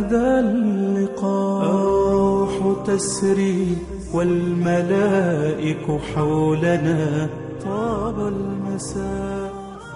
هذا اللقاء الروح تسري والملائك حولنا طاب المساء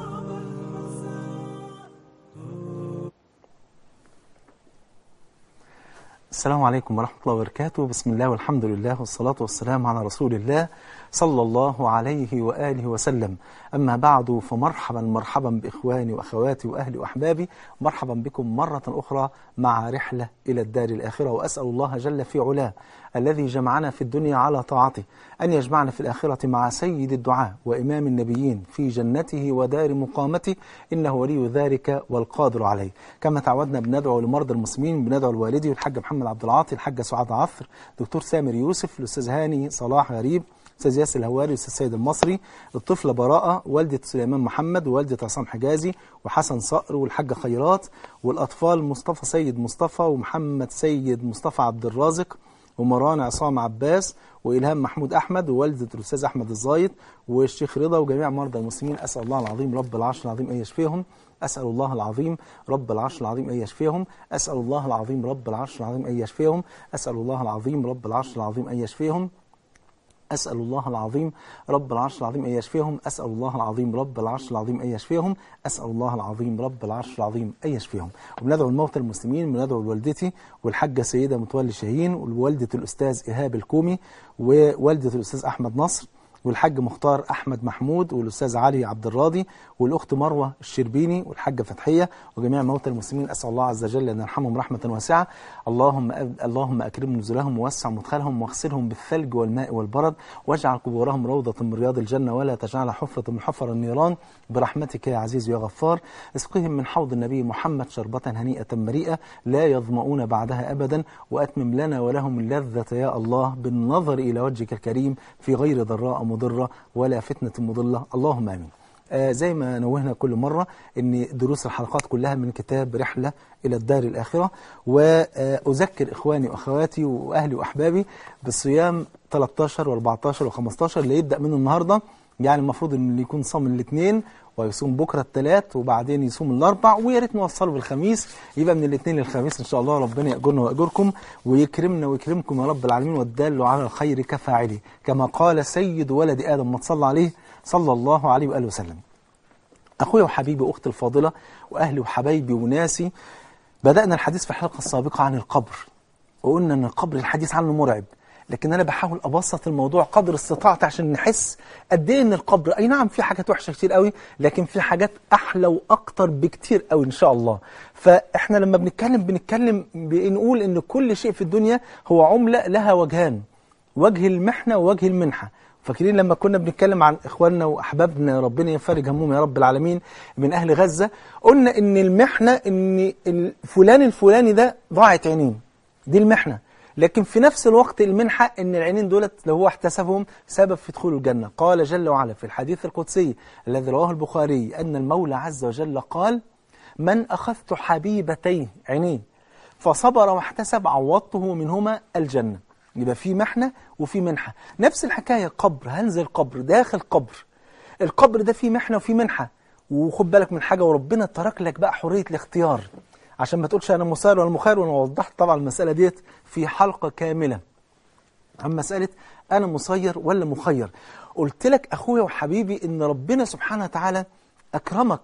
السلام عليكم ورحمة الله وبركاته بسم الله والحمد لله والصلاة والسلام على رسول الله صلى الله عليه وآله وسلم أما بعد فمرحبا مرحبا بإخواني وأخواتي وأهلي وأحبابي مرحبا بكم مرة أخرى مع رحلة إلى الدار الآخرة وأسأل الله جل في علاه الذي جمعنا في الدنيا على طاعته أن يجمعنا في الآخرة مع سيد الدعاء وإمام النبيين في جنته ودار مقامته إنه ولي ذلك والقادر عليه كما تعودنا بندعو لمرضى المسلمين بندعو لوالدي والحاج محمد عبد العاطي الحاجة سعاد عثر دكتور سامر يوسف الأستاذ هاني صلاح غريب استاذ ياسر الهواري الاستاذ سيد المصري الطفله براءه والده سليمان محمد ووالده عصام حجازي وحسن صقر والحاجه خيرات والاطفال مصطفى سيد مصطفى ومحمد سيد مصطفى عبد الرازق ومران عصام عباس والهام محمود احمد ووالده الاستاذ احمد الزايد والشيخ رضا وجميع مرضى المسلمين اسال الله العظيم رب العرش العظيم ان يشفيهم أسأل الله العظيم رب العرش العظيم أن يشفيهم أسأل الله العظيم رب العرش العظيم أن يشفيهم أسأل الله العظيم رب العرش العظيم أن يشفيهم أسأل الله العظيم رب العرش العظيم أن يشفيهم أسأل الله العظيم رب العرش العظيم أن يشفيهم أسأل الله العظيم رب العرش العظيم أن يشفيهم وبندعو الموتى المسلمين بندعو لوالدتي والحاجة سيدة متولي شاهين ووالدة الأستاذ إيهاب الكومي ووالدة الأستاذ أحمد نصر والحاج مختار أحمد محمود والأستاذ علي عبد الراضي والأخت مروة الشربيني والحاجة فتحية وجميع موتى المسلمين أسأل الله عز وجل أن يرحمهم رحمة واسعة اللهم اللهم أكرم نزلهم ووسع مدخلهم واغسلهم بالثلج والماء والبرد واجعل قبورهم روضة من رياض الجنة ولا تجعلها حفرة من حفر النيران برحمتك يا عزيز يا غفار اسقهم من حوض النبي محمد شربة هنيئة مريئة لا يظمؤون بعدها أبدا وأتمم لنا ولهم اللذة يا الله بالنظر إلى وجهك الكريم في غير ضراء مضرة ولا فتنة مضلة اللهم آمين آه زي ما نوهنا كل مرة ان دروس الحلقات كلها من كتاب رحلة إلى الدار الآخرة وأذكر إخواني وأخواتي وأهلي وأحبابي بصيام 13 و14 و15 اللي يبدأ من النهاردة يعني المفروض ان يكون صام الاثنين ويصوم بكره الثلاث وبعدين يصوم الاربع ويا ريت نوصله بالخميس يبقى من الاثنين للخميس ان شاء الله ربنا ياجرنا وياجركم ويكرمنا ويكرمكم يا رب العالمين والدال على الخير كفاعله كما قال سيد ولد ادم ما تصلى عليه صلى الله عليه واله وسلم. اخويا وحبيبي واختي الفاضله واهلي وحبايبي وناسي بدانا الحديث في الحلقه السابقه عن القبر وقلنا ان القبر الحديث عنه مرعب لكن انا بحاول ابسط الموضوع قدر استطاعتي عشان نحس قد ايه ان القبر اي نعم في حاجات وحشه كتير قوي لكن في حاجات احلى واكتر بكتير قوي ان شاء الله فاحنا لما بنتكلم بنتكلم بنقول ان كل شيء في الدنيا هو عمله لها وجهان وجه المحنه ووجه المنحه فاكرين لما كنا بنتكلم عن اخواننا واحبابنا ربنا يفرج همهم يا رب العالمين من اهل غزه قلنا ان المحنه ان فلان الفلاني ده ضاعت عينين دي المحنه لكن في نفس الوقت المنحة ان العينين دولت لو هو احتسبهم سبب في دخول الجنة قال جل وعلا في الحديث القدسي الذي رواه البخاري أن المولى عز وجل قال من أخذت حبيبتيه عينين فصبر واحتسب عوضته منهما الجنة يبقى في محنة وفي منحة نفس الحكاية قبر هنزل قبر داخل قبر القبر ده فيه محنة وفيه منحة وخد بالك من حاجة وربنا ترك لك بقى حرية الاختيار عشان ما تقولش انا مسير ولا مخير وانا وضحت طبعا المساله ديت في حلقه كامله عن مساله انا مسير ولا مخير قلت لك اخويا وحبيبي ان ربنا سبحانه وتعالى اكرمك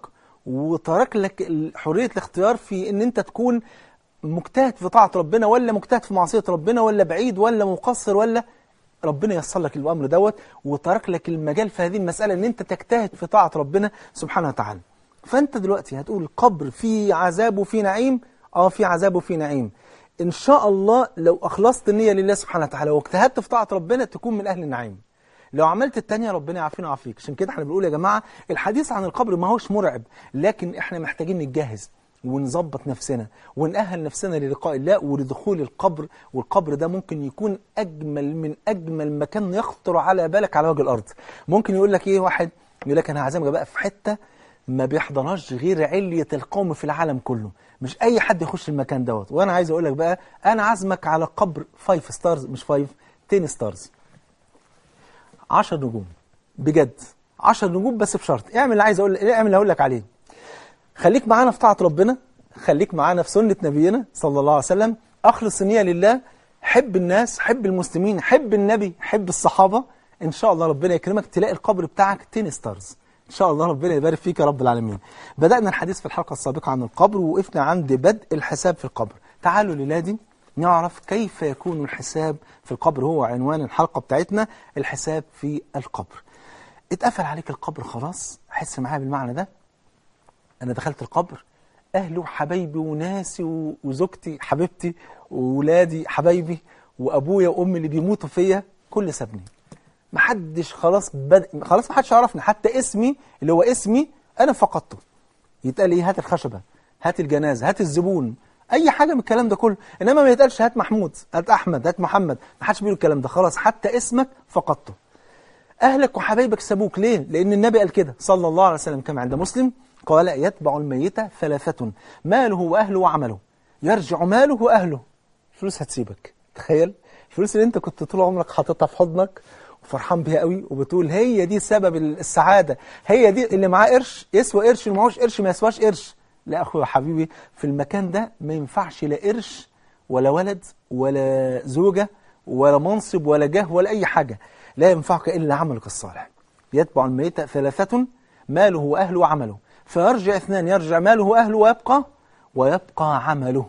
وترك لك حريه الاختيار في ان انت تكون مجتهد في طاعه ربنا ولا مجتهد في معصيه ربنا ولا بعيد ولا مقصر ولا ربنا ييسر لك الامر دوت وترك لك المجال في هذه المساله ان انت تجتهد في طاعه ربنا سبحانه وتعالى فانت دلوقتي هتقول القبر فيه عذاب وفيه نعيم اه في عذاب وفيه نعيم ان شاء الله لو اخلصت النيه لله سبحانه وتعالى واجتهدت في طاعه ربنا تكون من اهل النعيم لو عملت التانية ربنا يعافينا ويعافيك عشان كده احنا بنقول يا جماعه الحديث عن القبر ما هوش مرعب لكن احنا محتاجين نتجهز ونظبط نفسنا ونأهل نفسنا للقاء الله ولدخول القبر والقبر ده ممكن يكون أجمل من أجمل مكان يخطر على بالك على وجه الأرض ممكن يقول لك إيه واحد يقول لك أنا هعزمك بقى في حتة ما بيحضناش غير علية القوم في العالم كله مش أي حد يخش المكان دوت وأنا عايز أقول لك بقى أنا عازمك على قبر 5 ستارز مش 5 10 ستارز 10 نجوم بجد 10 نجوم بس بشرط اعمل اللي عايز اقول اعمل اللي هقول لك عليه خليك معانا في طاعه ربنا خليك معانا في سنة نبينا صلى الله عليه وسلم أخلص النية لله حب الناس حب المسلمين حب النبي حب الصحابة إن شاء الله ربنا يكرمك تلاقي القبر بتاعك 10 ستارز إن شاء الله ربنا يبارك فيك يا رب العالمين بدأنا الحديث في الحلقة السابقة عن القبر ووقفنا عند بدء الحساب في القبر تعالوا للادي نعرف كيف يكون الحساب في القبر هو عنوان الحلقة بتاعتنا الحساب في القبر اتقفل عليك القبر خلاص حس معايا بالمعنى ده أنا دخلت القبر أهلي وحبايبي وناسي و- وزوجتي حبيبتي وولادي حبايبي وأبويا وأمي اللي بيموتوا فيا كل سابني محدش خلاص بد... خلاص محدش يعرفني حتى اسمي اللي هو اسمي أنا فقدته يتقال إيه هات الخشبة هات الجنازة هات الزبون أي حاجة من الكلام ده كله إنما ما يتقالش هات محمود هات أحمد هات محمد محدش بيقول الكلام ده خلاص حتى اسمك فقدته أهلك وحبايبك سابوك ليه؟ لأن النبي قال كده صلى الله عليه وسلم كما عند مسلم قال يتبع الميت ثلاثة ماله وأهله وعمله يرجع ماله وأهله فلوس هتسيبك تخيل الفلوس اللي انت كنت طول عمرك حاططها في حضنك وفرحان بيها قوي وبتقول هي دي سبب السعادة هي دي اللي معاه قرش يسوى قرش اللي معهوش قرش ما يسواش قرش لا أخوي وحبيبي في المكان ده ما ينفعش لا قرش ولا ولد ولا زوجة ولا منصب ولا جاه ولا أي حاجة لا ينفعك إلا عملك الصالح يتبع الميت ثلاثة ماله وأهله وعمله فيرجع اثنان يرجع ماله وأهله ويبقى ويبقى عمله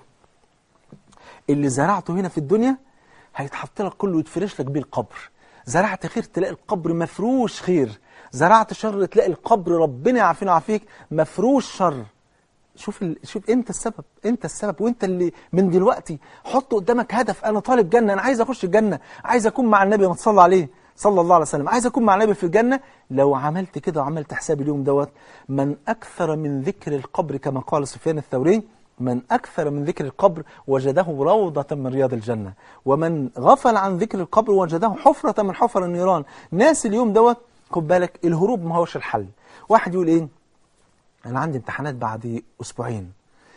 اللي زرعته هنا في الدنيا هيتحط لك كله يتفرش لك بيه القبر زرعت خير تلاقي القبر مفروش خير زرعت شر تلاقي القبر ربنا يعافينا ويعافيك مفروش شر شوف ال... شوف انت السبب انت السبب وانت اللي من دلوقتي حط قدامك هدف انا طالب جنه انا عايز اخش الجنه عايز اكون مع النبي ما تصلى عليه صلى الله عليه وسلم عايز اكون مع النبي في الجنه لو عملت كده وعملت حساب اليوم دوت من اكثر من ذكر القبر كما قال سفيان الثوري من أكثر من ذكر القبر وجده روضة من رياض الجنة ومن غفل عن ذكر القبر وجده حفرة من حفر النيران ناس اليوم دوت خد بالك الهروب ما هوش الحل واحد يقول ايه انا عندي امتحانات بعد اسبوعين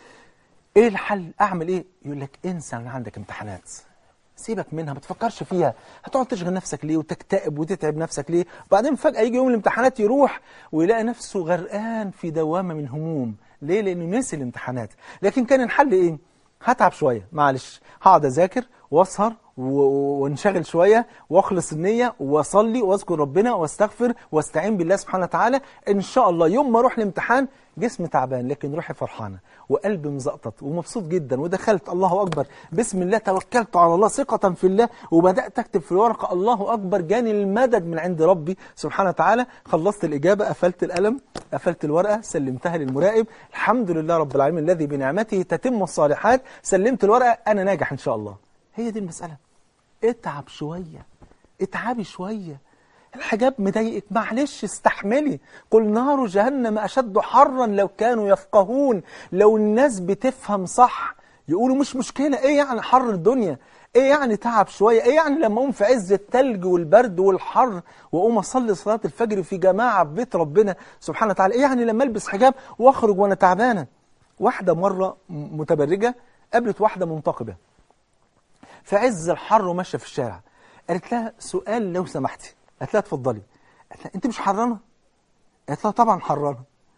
ايه الحل اعمل ايه يقول لك انسى ان عندك امتحانات سيبك منها ما تفكرش فيها هتقعد تشغل نفسك ليه وتكتئب وتتعب نفسك ليه وبعدين فجأة يجي يوم الامتحانات يروح ويلاقي نفسه غرقان في دوامة من هموم ليه لانه نسي الامتحانات لكن كان الحل ايه هتعب شوية معلش هقعد اذاكر واسهر وانشغل شوية واخلص النية واصلي واذكر ربنا واستغفر واستعين بالله سبحانه وتعالى ان شاء الله يوم ما اروح الامتحان جسمي تعبان لكن روحي فرحانة وقلبي مزقطط ومبسوط جدا ودخلت الله أكبر بسم الله توكلت على الله ثقة في الله وبدأت أكتب في الورقة الله أكبر جاني المدد من عند ربي سبحانه وتعالى خلصت الإجابة قفلت القلم قفلت الورقة سلمتها للمراقب الحمد لله رب العالمين الذي بنعمته تتم الصالحات سلمت الورقة أنا ناجح إن شاء الله هي دي المسألة اتعب شوية اتعبي شوية الحجاب مضايقك معلش استحملي قل نار جهنم أشد حرا لو كانوا يفقهون لو الناس بتفهم صح يقولوا مش مشكلة ايه يعني حر الدنيا ايه يعني تعب شوية ايه يعني لما اقوم في عز التلج والبرد والحر واقوم اصلي صلاة الفجر في جماعة في بيت ربنا سبحانه وتعالى ايه يعني لما البس حجاب واخرج وانا تعبانة واحدة مرة متبرجة قابلت واحدة منتقبة في عز الحر وماشية في الشارع قالت لها سؤال لو سمحتي قالت لها اتفضلي قالت لها انت مش حرانه قالت لها طبعا حرانه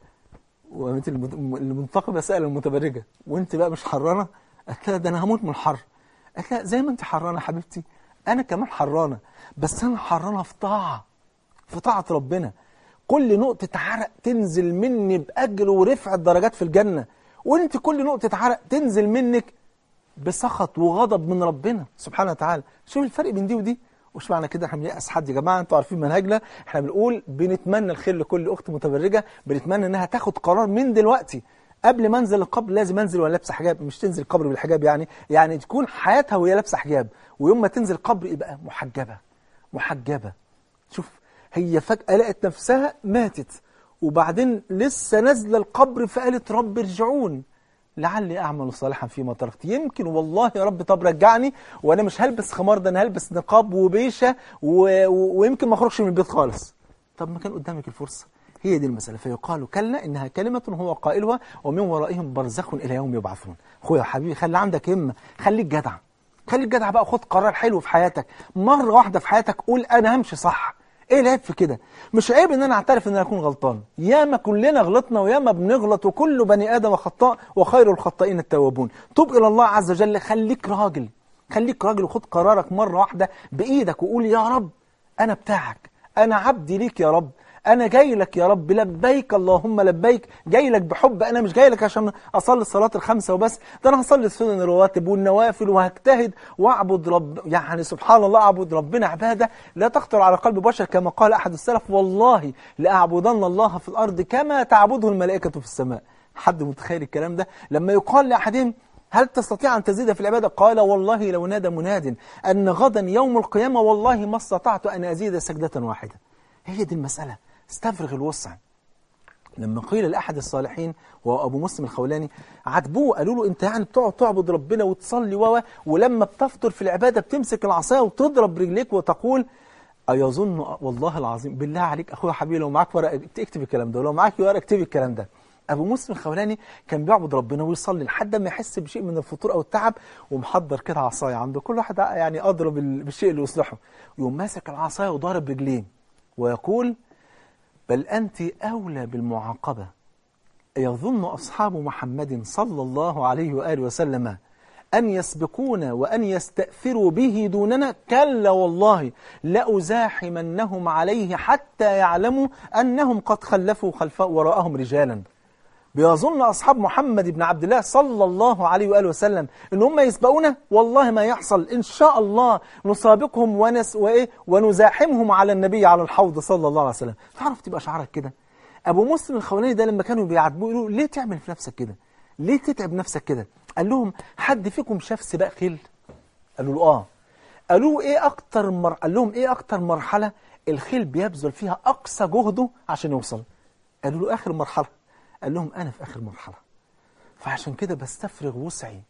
وقامت المنتقبه سال المتبرجه وانت بقى مش حرانه قالت لها ده انا هموت من الحر قالت لها زي ما انت حرانه حبيبتي انا كمان حرانه بس انا حرانه في طاعه في طاعه ربنا كل نقطه عرق تنزل مني باجر ورفع الدرجات في الجنه وانت كل نقطه عرق تنزل منك بسخط وغضب من ربنا سبحانه وتعالى شوف الفرق بين دي ودي وش معنى كده احنا بنيأس حد يا جماعه انتوا عارفين منهجنا احنا بنقول بنتمنى الخير لكل اخت متبرجه بنتمنى انها تاخد قرار من دلوقتي قبل ما انزل القبر لازم انزل وانا لابسه حجاب مش تنزل القبر بالحجاب يعني يعني تكون حياتها وهي لابسه حجاب ويوم ما تنزل القبر يبقى محجبه محجبه شوف هي فجاه لقت نفسها ماتت وبعدين لسه نازله القبر فقالت رب ارجعون لعلي أعمل صالحا فيما تركت يمكن والله يا رب طب رجعني وأنا مش هلبس خمار ده أنا هلبس نقاب وبيشة و... و... ويمكن ما أخرجش من البيت خالص طب ما كان قدامك الفرصة هي دي المسألة فيقال كلا إنها كلمة هو قائلها ومن ورائهم برزخ إلى يوم يبعثون أخويا يا حبيبي خلي عندك همة خليك جدع خليك جدع بقى خد قرار حلو في حياتك مرة واحدة في حياتك قول أنا همشي صح ايه العيب في كده مش عيب ان انا اعترف ان انا اكون غلطان ياما كلنا غلطنا وياما بنغلط وكل بني ادم خطاء وخير الخطائين التوابون توب الى الله عز وجل خليك راجل خليك راجل وخد قرارك مره واحده بايدك وقول يا رب انا بتاعك انا عبدي ليك يا رب انا جاي لك يا رب لبيك اللهم لبيك جاي لك بحب انا مش جاي لك عشان اصلي الصلاه الخمسه وبس ده انا هصلي السنن الرواتب والنوافل وهجتهد واعبد رب يعني سبحان الله اعبد ربنا عباده لا تخطر على قلب بشر كما قال احد السلف والله لاعبدن الله في الارض كما تعبده الملائكه في السماء حد متخيل الكلام ده لما يقال لاحدهم هل تستطيع أن تزيد في العبادة؟ قال والله لو نادى مناد أن غدا يوم القيامة والله ما استطعت أن أزيد سجدة واحدة هي دي المسألة استفرغ الوسع لما قيل لأحد الصالحين وهو أبو مسلم الخولاني عاتبوه قالوا له أنت يعني بتقعد تعبد ربنا وتصلي و ولما بتفطر في العبادة بتمسك العصاية وتضرب رجليك وتقول أيظن والله العظيم بالله عليك أخويا حبيبي لو معاك ورقة اكتب الكلام ده ولو معاك ورقة اكتب الكلام ده أبو مسلم الخولاني كان بيعبد ربنا ويصلي لحد ما يحس بشيء من الفطور أو التعب ومحضر كده عصاية عنده كل واحد يعني أضرب بالشيء اللي يصلحه يقوم ماسك العصاية وضارب رجليه ويقول بل أنت أولى بالمعاقبة يظن أصحاب محمد صلى الله عليه وآله وسلم أن يسبقونا وأن يستأثروا به دوننا كلا والله لأزاحمنهم عليه حتى يعلموا أنهم قد خلفوا خلف وراءهم رجالا بيظن أصحاب محمد بن عبد الله صلى الله عليه وآله وسلم إن هم يسبقونا والله ما يحصل إن شاء الله نسابقهم ونس وإيه ونزاحمهم على النبي على الحوض صلى الله عليه وسلم تعرف تبقى شعرك كده أبو مسلم الخولاني ده لما كانوا بيعاتبوه يقولوا ليه تعمل في نفسك كده ليه تتعب نفسك كده قال لهم حد فيكم شاف سباق خيل قالوا له آه قالوا له إيه أكتر مر... قال لهم إيه أكتر مرحلة الخيل بيبذل فيها أقصى جهده عشان يوصل قالوا له آخر مرحلة قال لهم أنا في آخر مرحلة فعشان كده بستفرغ وسعي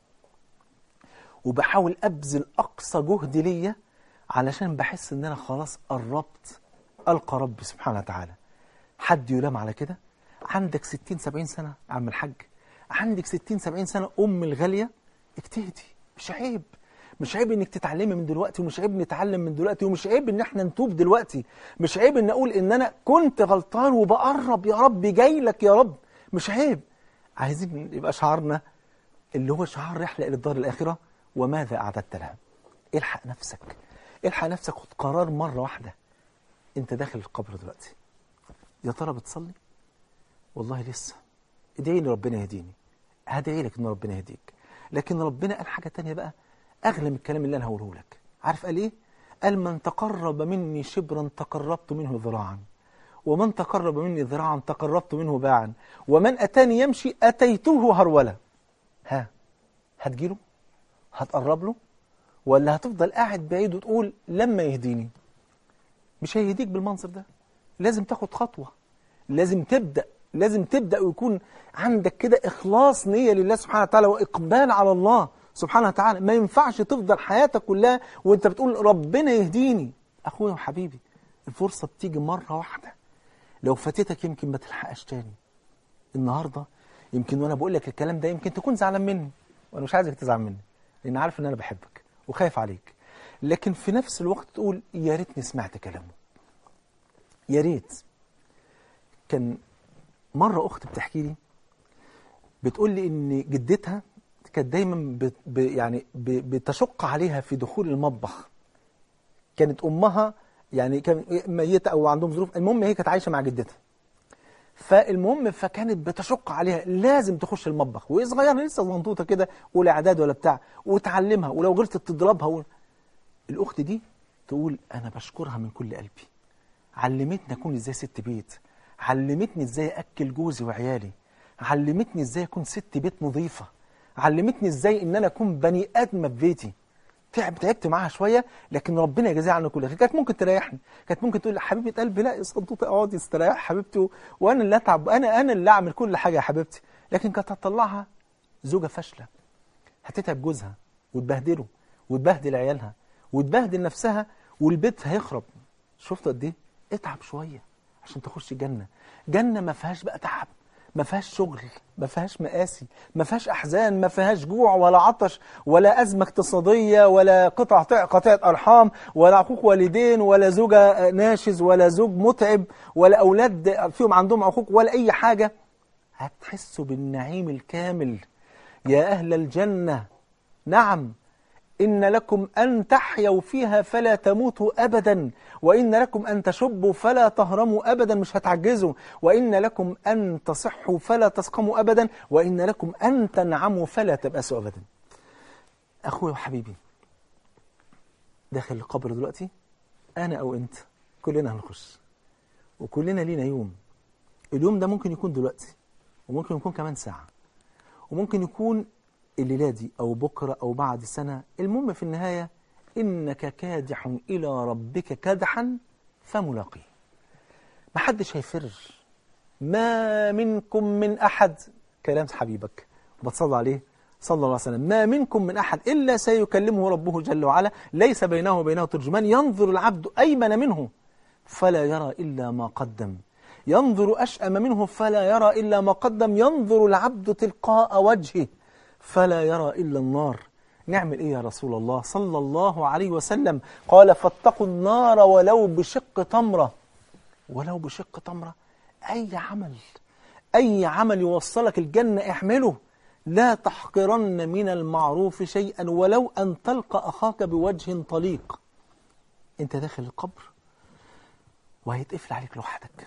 وبحاول أبذل أقصى جهدي ليا علشان بحس إن أنا خلاص قربت ألقى ربي سبحانه وتعالى حد يلام على كده عندك 60 70 سنة يا عم الحاج عندك 60 70 سنة أم الغالية اجتهدي مش عيب مش عيب انك تتعلمي من دلوقتي ومش عيب نتعلم من دلوقتي ومش عيب ان احنا نتوب دلوقتي مش عيب ان اقول ان انا كنت غلطان وبقرب يا رب جاي لك يا رب مش عيب عايزين يبقى شعارنا اللي هو شعار رحلة إلى الدار الآخرة وماذا أعددت لها الحق نفسك الحق نفسك خد قرار مرة واحدة انت داخل القبر دلوقتي يا ترى بتصلي والله لسه ادعي لي ربنا يهديني هدعي لك ان ربنا يهديك لكن ربنا قال حاجة تانية بقى أغلى من الكلام اللي أنا هقوله لك عارف قال إيه قال من تقرب مني شبرا تقربت منه ذراعا ومن تقرب مني ذراعا تقربت منه باعا ومن أتاني يمشي أتيته هرولة ها هتجيله هتقرب له ولا هتفضل قاعد بعيد وتقول لما يهديني مش هيهديك بالمنظر ده لازم تاخد خطوة لازم تبدأ لازم تبدأ ويكون عندك كده إخلاص نية لله سبحانه وتعالى وإقبال على الله سبحانه وتعالى ما ينفعش تفضل حياتك كلها وانت بتقول ربنا يهديني أخويا وحبيبي الفرصة بتيجي مرة واحدة لو فاتتك يمكن ما تلحقش تاني النهاردة يمكن وانا بقول لك الكلام ده يمكن تكون زعلان مني وانا مش عايزك تزعل مني لان عارف ان انا بحبك وخايف عليك لكن في نفس الوقت تقول يا ريتني سمعت كلامه يا ريت كان مرة أخت بتحكي لي بتقول لي إن جدتها كانت دايما بت ب يعني ب بتشق عليها في دخول المطبخ كانت أمها يعني كان ميتة أو عندهم ظروف المهم هي كانت عايشة مع جدتها فالمهم فكانت بتشق عليها لازم تخش المطبخ وهي صغيره لسه زنطوطه كده ولا اعداد ولا بتاع وتعلمها ولو غلطت تضربها و... الاخت دي تقول انا بشكرها من كل قلبي علمتني اكون ازاي ست بيت علمتني ازاي اكل جوزي وعيالي علمتني ازاي اكون ست بيت نظيفه علمتني ازاي ان انا اكون بني ادم في بيتي تعب تعبت معاها شويه لكن ربنا يجازيها عنه كل خير كانت ممكن تريحني كانت ممكن تقول لي حبيبه قلبي لا يا صدوطه اقعدي استريح حبيبتي وانا اللي اتعب انا انا اللي اعمل كل حاجه يا حبيبتي لكن كانت هتطلعها زوجه فاشله هتتعب جوزها وتبهدله وتبهدل عيالها وتبهدل نفسها والبيت هيخرب شفت قد ايه اتعب شويه عشان تخش جنه جنه ما فيهاش بقى تعب ما فيهاش شغل ما فيهاش مآسي ما فيهاش أحزان ما فيهاش جوع ولا عطش ولا أزمة اقتصادية ولا قطع قطعة أرحام ولا عقوق والدين ولا زوجة ناشز ولا زوج متعب ولا أولاد فيهم عندهم عقوق ولا أي حاجة هتحسوا بالنعيم الكامل يا أهل الجنة نعم إن لكم أن تحيوا فيها فلا تموتوا أبدا وإن لكم أن تشبوا فلا تهرموا أبدا مش هتعجزوا وإن لكم أن تصحوا فلا تسقموا أبدا وإن لكم أن تنعموا فلا تبأسوا أبدا أخوي وحبيبي داخل القبر دلوقتي أنا أو أنت كلنا هنخش وكلنا لينا يوم اليوم ده ممكن يكون دلوقتي وممكن يكون كمان ساعة وممكن يكون الليلة دي أو بكرة أو بعد سنة المهم في النهاية إنك كادح إلى ربك كدحا فملاقيه محدش هيفر ما منكم من أحد كلام حبيبك بتصلى عليه صلى الله عليه وسلم ما منكم من أحد إلا سيكلمه ربه جل وعلا ليس بينه وبينه ترجمان ينظر العبد أيمن منه فلا يرى إلا ما قدم ينظر أشأم منه فلا يرى إلا ما قدم ينظر العبد تلقاء وجهه فلا يرى إلا النار نعمل إيه يا رسول الله صلى الله عليه وسلم قال فاتقوا النار ولو بشق تمرة ولو بشق تمرة أي عمل أي عمل يوصلك الجنة احمله لا تحقرن من المعروف شيئا ولو أن تلقى أخاك بوجه طليق أنت داخل القبر وهيتقفل عليك لوحدك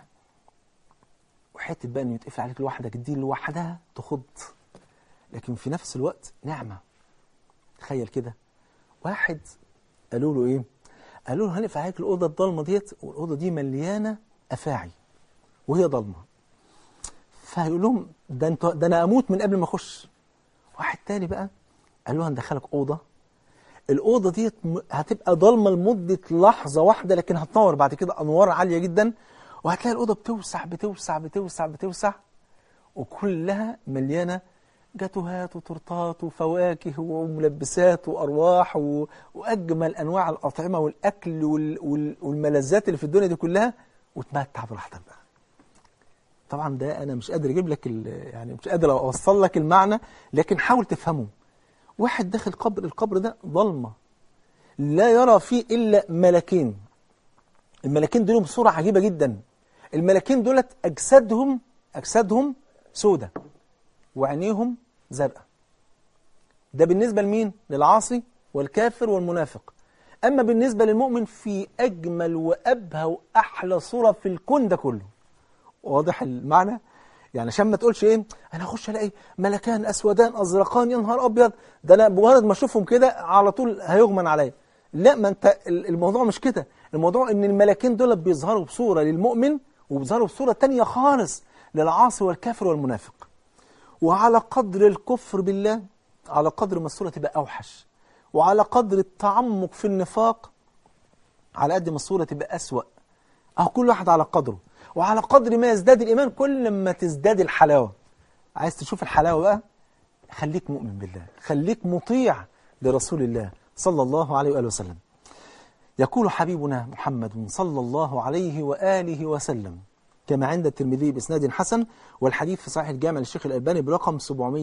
وحته بقى انه يتقفل عليك لوحدك دي لوحدها تخض لكن في نفس الوقت نعمة تخيل كده واحد قالوا له ايه قالوا له هنقفل عليك الأوضة الضلمة ديت والأوضة دي مليانة أفاعي وهي ضلمة فهيقول لهم ده, انت ده أنا أموت من قبل ما أخش واحد تاني بقى قال له هندخلك أوضة الأوضة ديت هتبقى ضلمة لمدة لحظة واحدة لكن هتنور بعد كده أنوار عالية جدا وهتلاقي الأوضة بتوسع بتوسع بتوسع بتوسع وكلها مليانة جاتوهات وتورتات وفواكه وملبسات وأرواح و... وأجمل أنواع الأطعمة والأكل وال... وال... والملذات اللي في الدنيا دي كلها وتمتع براحتك بقى طبعا ده أنا مش قادر أجيب لك ال... يعني مش قادر أوصل لك المعنى لكن حاول تفهمه واحد داخل قبر القبر ده ضلمة لا يرى فيه إلا ملكين الملكين دول بصورة عجيبة جدا الملكين دولت أجسادهم أجسادهم سودة وعينيهم زرقاء ده بالنسبة لمين؟ للعاصي والكافر والمنافق أما بالنسبة للمؤمن في أجمل وأبهى وأحلى صورة في الكون ده كله واضح المعنى؟ يعني عشان ما تقولش ايه انا اخش الاقي ملكان اسودان ازرقان يا نهار ابيض ده انا بمجرد ما اشوفهم كده على طول هيغمن عليا لا ما انت الموضوع مش كده الموضوع ان الملكين دول بيظهروا بصوره للمؤمن وبيظهروا بصوره تانية خالص للعاصي والكافر والمنافق وعلى قدر الكفر بالله على قدر ما الصورة تبقى أوحش وعلى قدر التعمق في النفاق على قد ما الصورة تبقى أسوأ أهو كل واحد على قدره وعلى قدر ما يزداد الإيمان كل ما تزداد الحلاوة عايز تشوف الحلاوة بقى خليك مؤمن بالله خليك مطيع لرسول الله صلى الله عليه وآله وسلم يقول حبيبنا محمد صلى الله عليه وآله وسلم كما عند الترمذي بإسناد حسن والحديث في صحيح الجامع للشيخ الألباني برقم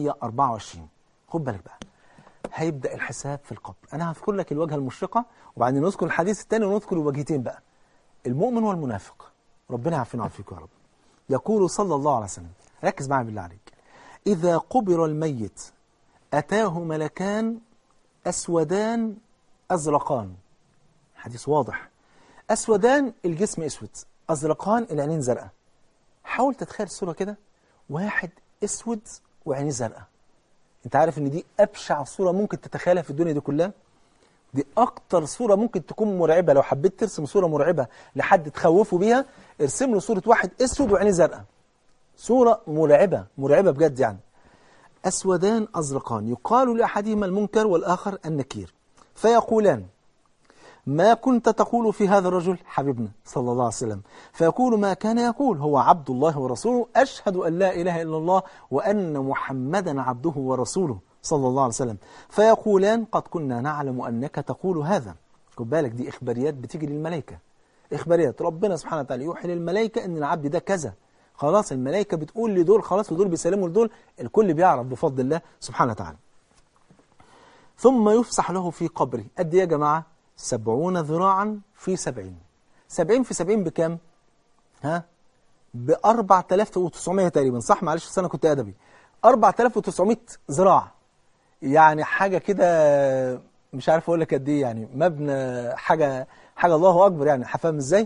724 خد بالك بقى هيبدأ الحساب في القبر أنا هذكر لك الوجهة المشرقة وبعدين نذكر الحديث الثاني ونذكر الوجهتين بقى المؤمن والمنافق ربنا يعافينا ويعافيك يا رب يقول صلى الله عليه وسلم ركز معي بالله عليك إذا قبر الميت أتاه ملكان أسودان أزرقان حديث واضح أسودان الجسم أسود أزرقان العينين زرقاء حاول تتخيل الصورة كده واحد أسود وعينيه زرقاء أنت عارف إن دي أبشع صورة ممكن تتخيلها في الدنيا دي كلها دي أكتر صورة ممكن تكون مرعبة لو حبيت ترسم صورة مرعبة لحد تخوفه بيها ارسم له صورة واحد أسود وعينيه زرقاء صورة مرعبة مرعبة بجد يعني أسودان أزرقان يقال لأحدهما المنكر والآخر النكير فيقولان ما كنت تقول في هذا الرجل حبيبنا صلى الله عليه وسلم فيقول ما كان يقول هو عبد الله ورسوله أشهد أن لا إله إلا الله وأن محمدا عبده ورسوله صلى الله عليه وسلم فيقولان قد كنا نعلم أنك تقول هذا خد بالك دي إخباريات بتيجي للملائكة إخباريات ربنا سبحانه وتعالى يوحي للملائكة أن العبد ده كذا خلاص الملائكة بتقول لدول خلاص ودول بيسلموا لدول الكل بيعرف بفضل الله سبحانه وتعالى ثم يفسح له في قبره قد ايه يا جماعة سبعون ذراعا في سبعين سبعين في سبعين بكام ها ب 4900 تقريبا صح معلش بس انا كنت ادبي 4900 ذراع يعني حاجة كده مش عارف اقول لك قد ايه يعني مبنى حاجة حاجة الله اكبر يعني فاهم ازاي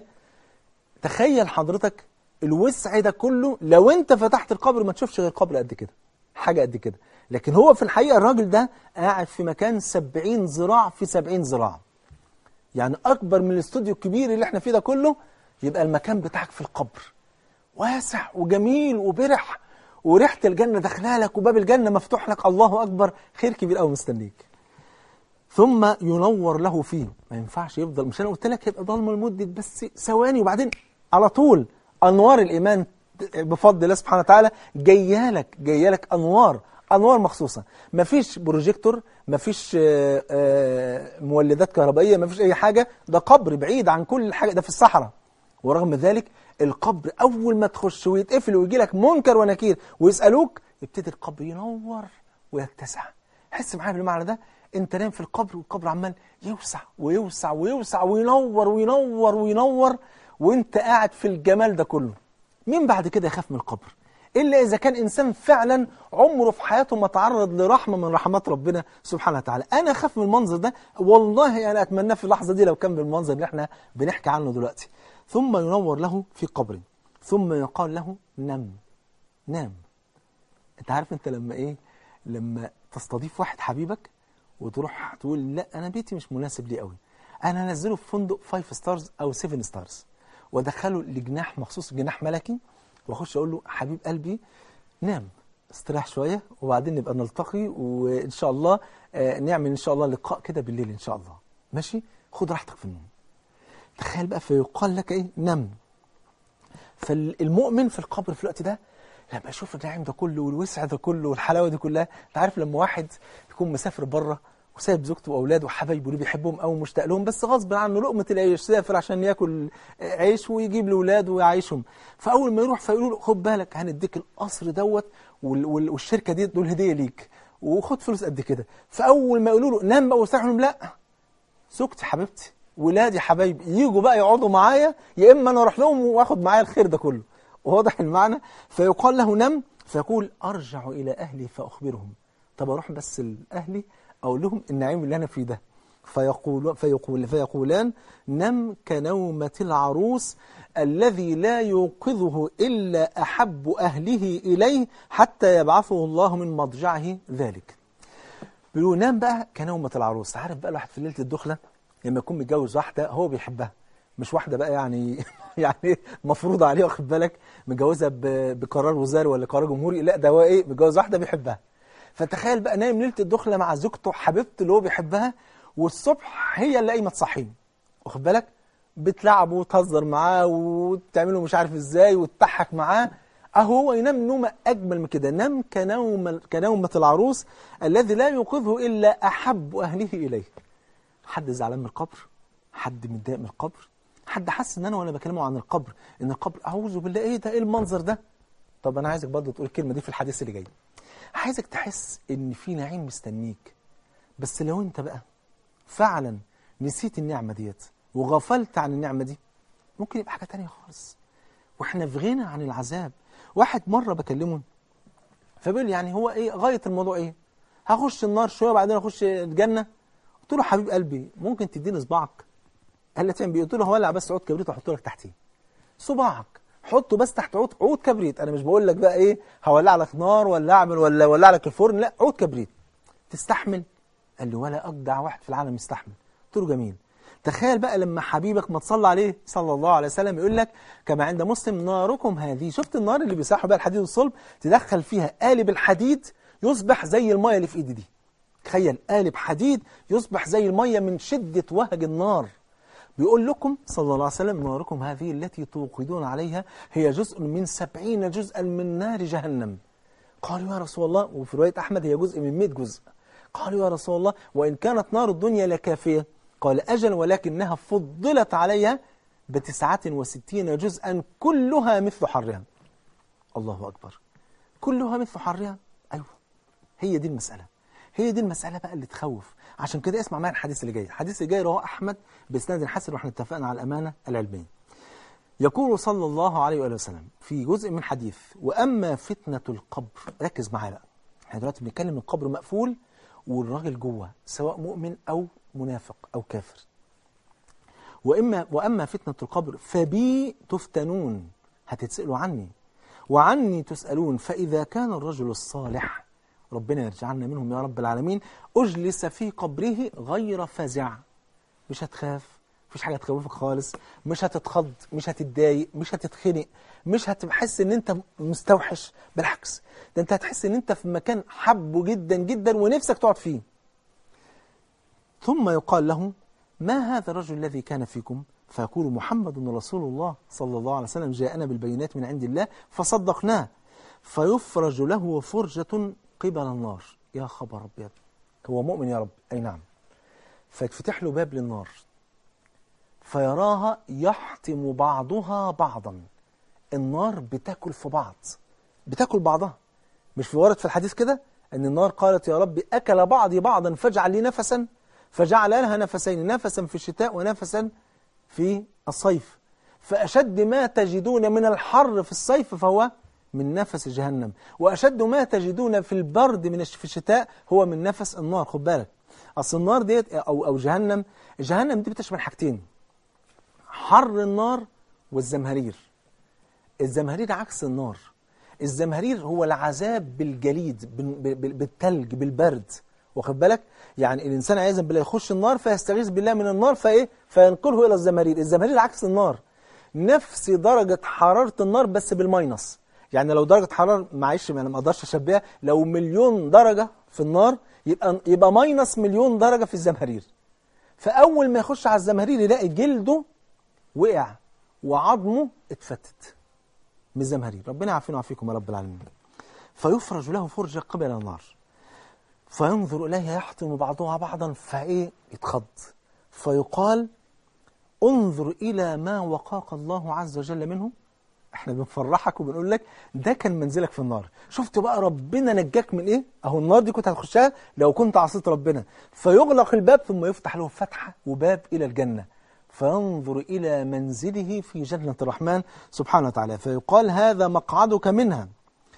تخيل حضرتك الوسع ده كله لو انت فتحت القبر ما تشوفش غير قبر قد كده حاجة قد كده لكن هو في الحقيقة الراجل ده قاعد في مكان 70 ذراع في 70 ذراع يعني أكبر من الاستوديو الكبير اللي احنا فيه ده كله يبقى المكان بتاعك في القبر واسع وجميل وبرح وريحة الجنة داخله لك وباب الجنة مفتوح لك الله أكبر خير كبير قوي مستنيك ثم ينور له فيه ما ينفعش يفضل مش أنا قلت لك يبقى ضلمة لمدة بس ثواني وبعدين على طول أنوار الإيمان بفضل الله سبحانه وتعالى جايه لك جايه لك أنوار أنوار مخصوصة مفيش بروجيكتور مفيش آه، آه، مولدات كهربائية مفيش أي حاجة ده قبر بعيد عن كل حاجة ده في الصحراء ورغم ذلك القبر أول ما تخش ويتقفل ويجي لك منكر ونكير ويسألوك يبتدي القبر ينور ويتسع حس معايا بالمعنى ده انت نايم في القبر والقبر عمال يوسع ويوسع ويوسع وينور وينور وينور وانت قاعد في الجمال ده كله مين بعد كده يخاف من القبر إلا إذا كان إنسان فعلا عمره في حياته ما تعرض لرحمة من رحمات ربنا سبحانه وتعالى أنا أخاف من المنظر ده والله أنا أتمناه في اللحظة دي لو كان بالمنظر اللي احنا بنحكي عنه دلوقتي ثم ينور له في قبره ثم يقال له نم نام انت عارف انت لما ايه لما تستضيف واحد حبيبك وتروح تقول لا انا بيتي مش مناسب لي قوي انا هنزله في فندق 5 ستارز او 7 ستارز وادخله لجناح مخصوص جناح ملكي واخش اقول له حبيب قلبي نام استريح شويه وبعدين نبقى نلتقي وان شاء الله آه، نعمل ان شاء الله لقاء كده بالليل ان شاء الله ماشي خد راحتك في النوم تخيل بقى فيقال لك ايه نم فالمؤمن في القبر في الوقت ده لما يشوف النعيم ده كله والوسع ده كله والحلاوه دي كلها انت عارف لما واحد يكون مسافر بره وسايب زوجته واولاده وحبايبه اللي بيحبهم قوي ومشتاق لهم بس غصب عنه لقمه العيش سافر عشان ياكل عيش ويجيب لاولاده ويعيشهم فاول ما يروح فيقولوا له خد بالك هنديك القصر دوت وال- وال- والشركه دي دول هديه ليك وخد فلوس قد كده فاول ما يقولوا له نام بقى واستريح لهم لا زوجتي حبيبتي ولادي حبايبي يجوا بقى يقعدوا معايا يا اما انا اروح لهم واخد معايا الخير ده كله واضح المعنى فيقال له نم فيقول ارجع الى اهلي فاخبرهم طب اروح بس لاهلي اقول لهم النعيم اللي انا فيه ده فيقول فيقول فيقولان نم كنومة العروس الذي لا يوقظه إلا أحب أهله إليه حتى يبعثه الله من مضجعه ذلك بيقولوا نام بقى كنومة العروس عارف بقى الواحد في ليلة الدخلة لما يكون متجوز واحدة هو بيحبها مش واحدة بقى يعني يعني مفروضة عليه واخد بالك متجوزها ب- بقرار وزاري ولا قرار جمهوري لا ده هو ايه متجوز واحدة بيحبها فتخيل بقى نايم ليلة الدخلة مع زوجته حبيبته اللي هو بيحبها والصبح هي اللي قايمة تصحيه واخد بالك بتلعبه وتهزر معاه وتعمله مش عارف ازاي وتضحك معاه اهو هو ينام نومة اجمل من كده نام كنوم كنومة العروس الذي لا يوقظه الا احب اهله اليه حد زعلان من القبر حد متضايق من القبر حد حس ان انا وانا بكلمه عن القبر ان القبر اعوذ بالله ايه ده ايه المنظر ده طب انا عايزك برضه تقول الكلمه دي في الحديث اللي جاي عايزك تحس ان في نعيم مستنيك بس لو انت بقى فعلا نسيت النعمه ديت وغفلت عن النعمه دي ممكن يبقى حاجه تانية خالص واحنا في غنى عن العذاب واحد مره بكلمه فبيقول لي يعني هو ايه غايه الموضوع ايه هخش النار شويه وبعدين اخش الجنه قلت له حبيب قلبي ممكن تديني صباعك قال لي تعمل بيه قلت له هولع بس عود كبريت واحطه لك تحتيه صباعك حطه بس تحت عود عود كبريت انا مش بقول لك بقى ايه هولع لك نار ولا اعمل ولا ولع لك الفرن لا عود كبريت تستحمل قال لي ولا اجدع واحد في العالم يستحمل قلت له جميل تخيل بقى لما حبيبك ما تصلى عليه صلى الله عليه وسلم يقول لك كما عند مسلم ناركم هذه شفت النار اللي بيساحوا بقى الحديد والصلب تدخل فيها قالب الحديد يصبح زي الميه اللي في ايدي دي تخيل قالب حديد يصبح زي الميه من شده وهج النار بيقول لكم صلى الله عليه وسلم ناركم هذه التي توقدون عليها هي جزء من سبعين جزءا من نار جهنم قالوا يا رسول الله وفي رواية أحمد هي جزء من 100 جزء قالوا يا رسول الله وإن كانت نار الدنيا لكافية قال أجل ولكنها فضلت عليها بتسعة وستين جزءا كلها مثل حرها الله أكبر كلها مثل حرها أيوه هي دي المسألة هي دي المسألة بقى اللي تخوف عشان كده اسمع معايا الحديث اللي جاي الحديث اللي جاي رواه أحمد بإسناد حسن واحنا اتفقنا على الأمانة العلمية يقول صلى الله عليه وآله وسلم في جزء من حديث وأما فتنة القبر ركز معايا بقى احنا دلوقتي بنتكلم القبر مقفول والراجل جوه سواء مؤمن أو منافق أو كافر وإما وأما فتنة القبر فبي تفتنون هتتسألوا عني وعني تسألون فإذا كان الرجل الصالح ربنا يرجعنا منهم يا رب العالمين أجلس في قبره غير فزع مش هتخاف مفيش حاجة تخوفك خالص مش هتتخض مش هتتضايق مش هتتخنق مش هتحس ان انت مستوحش بالعكس ده انت هتحس ان انت في مكان حبه جدا جدا ونفسك تقعد فيه ثم يقال له ما هذا الرجل الذي كان فيكم فيقول محمد رسول الله صلى الله عليه وسلم جاءنا بالبينات من عند الله فصدقناه فيفرج له فرجة قبل النار يا خبر أبيض هو مؤمن يا رب أي نعم فيتفتح له باب للنار فيراها يحطم بعضها بعضا النار بتاكل في بعض بتاكل بعضها مش في ورد في الحديث كده أن النار قالت يا رب أكل بعضي بعضا فاجعل لي نفسا فجعل لها نفسين نفسا في الشتاء ونفسا في الصيف فأشد ما تجدون من الحر في الصيف فهو من نفس جهنم وأشد ما تجدون في البرد من في الشتاء هو من نفس النار خد بالك أصل النار ديت أو, أو جهنم جهنم دي بتشمل حاجتين حر النار والزمهرير الزمهرير عكس النار الزمهرير هو العذاب بالجليد بالتلج بالبرد واخد بالك يعني الانسان عايز بالله يخش النار فيستغيث بالله من النار فايه فينقله الى الزمهرير الزمهرير عكس النار نفس درجة حرارة النار بس بالماينس يعني لو درجة حرارة معلش انا ما اقدرش اشبهها لو مليون درجة في النار يبقى يبقى ماينس مليون درجة في الزمهرير فاول ما يخش على الزمهرير يلاقي جلده وقع وعظمه اتفتت من الزمهرير ربنا يعافينا ويعافيكم يا رب العالمين فيفرج له فرجة قبل النار فينظر إليها يحطم بعضها بعضا فإيه يتخض فيقال انظر إلى ما وقاك الله عز وجل منه احنا بنفرحك وبنقول لك ده كان منزلك في النار شفت بقى ربنا نجاك من ايه اهو النار دي كنت هتخشها لو كنت عصيت ربنا فيغلق الباب ثم يفتح له فتحة وباب إلى الجنة فينظر إلى منزله في جنة الرحمن سبحانه وتعالى فيقال هذا مقعدك منها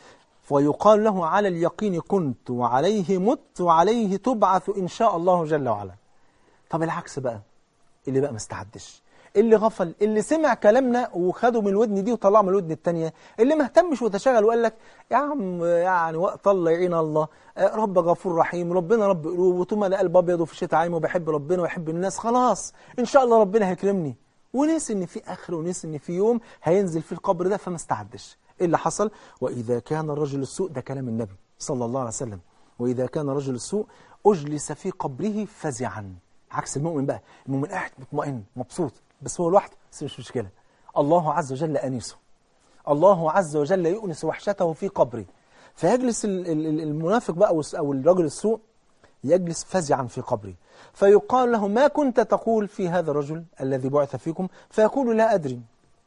ويقال له على اليقين كنت وعليه مت وعليه تبعث إن شاء الله جل وعلا طب العكس بقى اللي بقى ما استعدش اللي غفل اللي سمع كلامنا وخده من الودن دي وطلعه من الودن التانية اللي ما اهتمش وتشغل وقال لك يا عم يعني وقت الله يعين الله رب غفور رحيم ربنا رب قلوب وطول ما انا قلب ابيض وفي الشتاء عايم وبحب ربنا ويحب الناس خلاص ان شاء الله ربنا هيكرمني ونسي ان في اخر ونسي ان في يوم هينزل في القبر ده فما استعدش ايه اللي حصل واذا كان الرجل السوء ده كلام النبي صلى الله عليه وسلم واذا كان رجل السوء اجلس في قبره فزعا عكس المؤمن بقى المؤمن قاعد مطمئن مبسوط بس هو لوحده بس مش مشكله الله عز وجل انيسه الله عز وجل يؤنس وحشته في قبره فيجلس المنافق بقى او الرجل السوء يجلس فزعا في قبره فيقال له ما كنت تقول في هذا الرجل الذي بعث فيكم فيقول لا أدري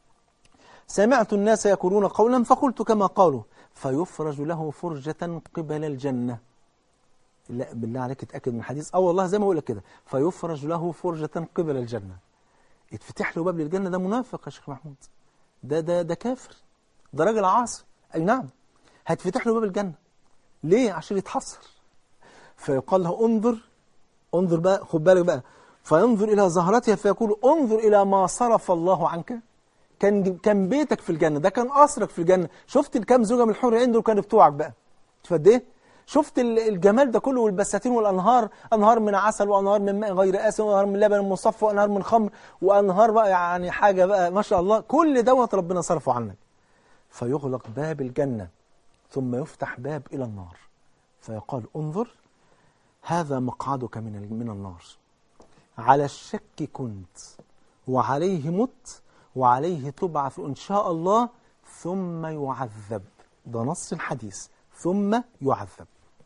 سمعت الناس يقولون قولا فقلت كما قالوا فيفرج له فرجة قبل الجنة لا بالله عليك اتأكد من الحديث اه والله زي ما اقول لك كده فيفرج له فرجة قبل الجنة يتفتح له باب للجنة ده منافق يا شيخ محمود ده ده ده كافر ده راجل عاصي اي نعم هتفتح له باب الجنة ليه عشان يتحصر فيقال له انظر انظر بقى خد بالك بقى فينظر إلى زهرتها فيقول انظر إلى ما صرف الله عنك كان كان بيتك في الجنة ده كان قصرك في الجنة شفت الكام زوجة من الحور العين دول كانوا بتوعك بقى شفت ايه شفت الجمال ده كله والبساتين والأنهار أنهار من عسل وأنهار من ماء غير آسن وأنهار من لبن مصفى وأنهار من خمر وأنهار بقى يعني حاجة بقى ما شاء الله كل دوت ربنا صرفه عنك فيغلق باب الجنة ثم يفتح باب إلى النار فيقال انظر هذا مقعدك من من النار على الشك كنت وعليه مت وعليه تبعث إن شاء الله ثم يعذب ده نص الحديث ثم يعذب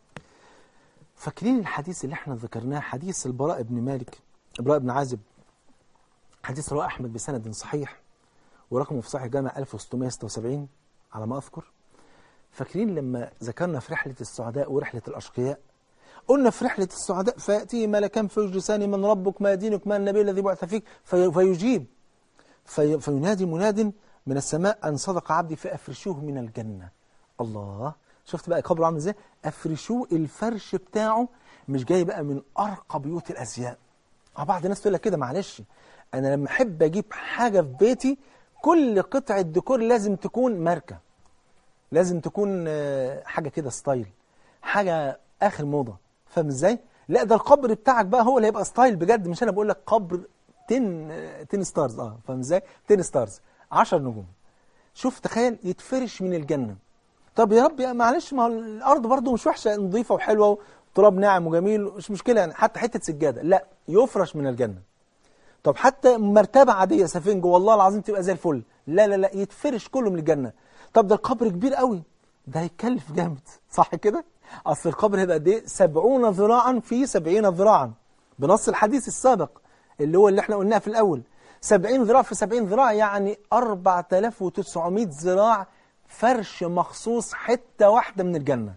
فاكرين الحديث اللي احنا ذكرناه حديث البراء بن مالك البراء بن عازب حديث رواه أحمد بسند صحيح ورقمه في صحيح جامع 1676 على ما أذكر فاكرين لما ذكرنا في رحلة السعداء ورحلة الأشقياء قلنا في رحلة السعداء فيأتيه ملكان فيجلسان من ربك ما دينك ما النبي الذي بعث فيك في فيجيب في فينادي مناد من السماء أن صدق عبدي فأفرشوه من الجنة الله شفت بقى قبره عامل ازاي أفرشوه الفرش بتاعه مش جاي بقى من أرقى بيوت الأزياء اه بعض الناس تقول لك كده معلش أنا لما أحب أجيب حاجة في بيتي كل قطعة ديكور لازم تكون ماركة لازم تكون آه، حاجة كده ستايل حاجة آخر موضة فاهم ازاي؟ لا ده القبر بتاعك بقى هو اللي هيبقى ستايل بجد مش انا بقول لك قبر 10 10 ستارز اه فاهم ازاي؟ 10 ستارز 10 نجوم شوف تخيل يتفرش من الجنة طب يا رب يا معلش ما هو الارض برضو مش وحشه نظيفه وحلوه وتراب ناعم وجميل مش مشكله يعني حتى حته سجاده لا يفرش من الجنه طب حتى مرتبه عاديه سفنج والله العظيم تبقى زي الفل لا لا لا يتفرش كله من الجنه طب ده القبر كبير قوي ده هيتكلف جامد صح كده اصل القبر هيبقى قد ايه 70 ذراعا في 70 ذراعا بنص الحديث السابق اللي هو اللي احنا قلناه في الاول 70 ذراع في 70 ذراع يعني 4900 ذراع فرش مخصوص حته واحده من الجنه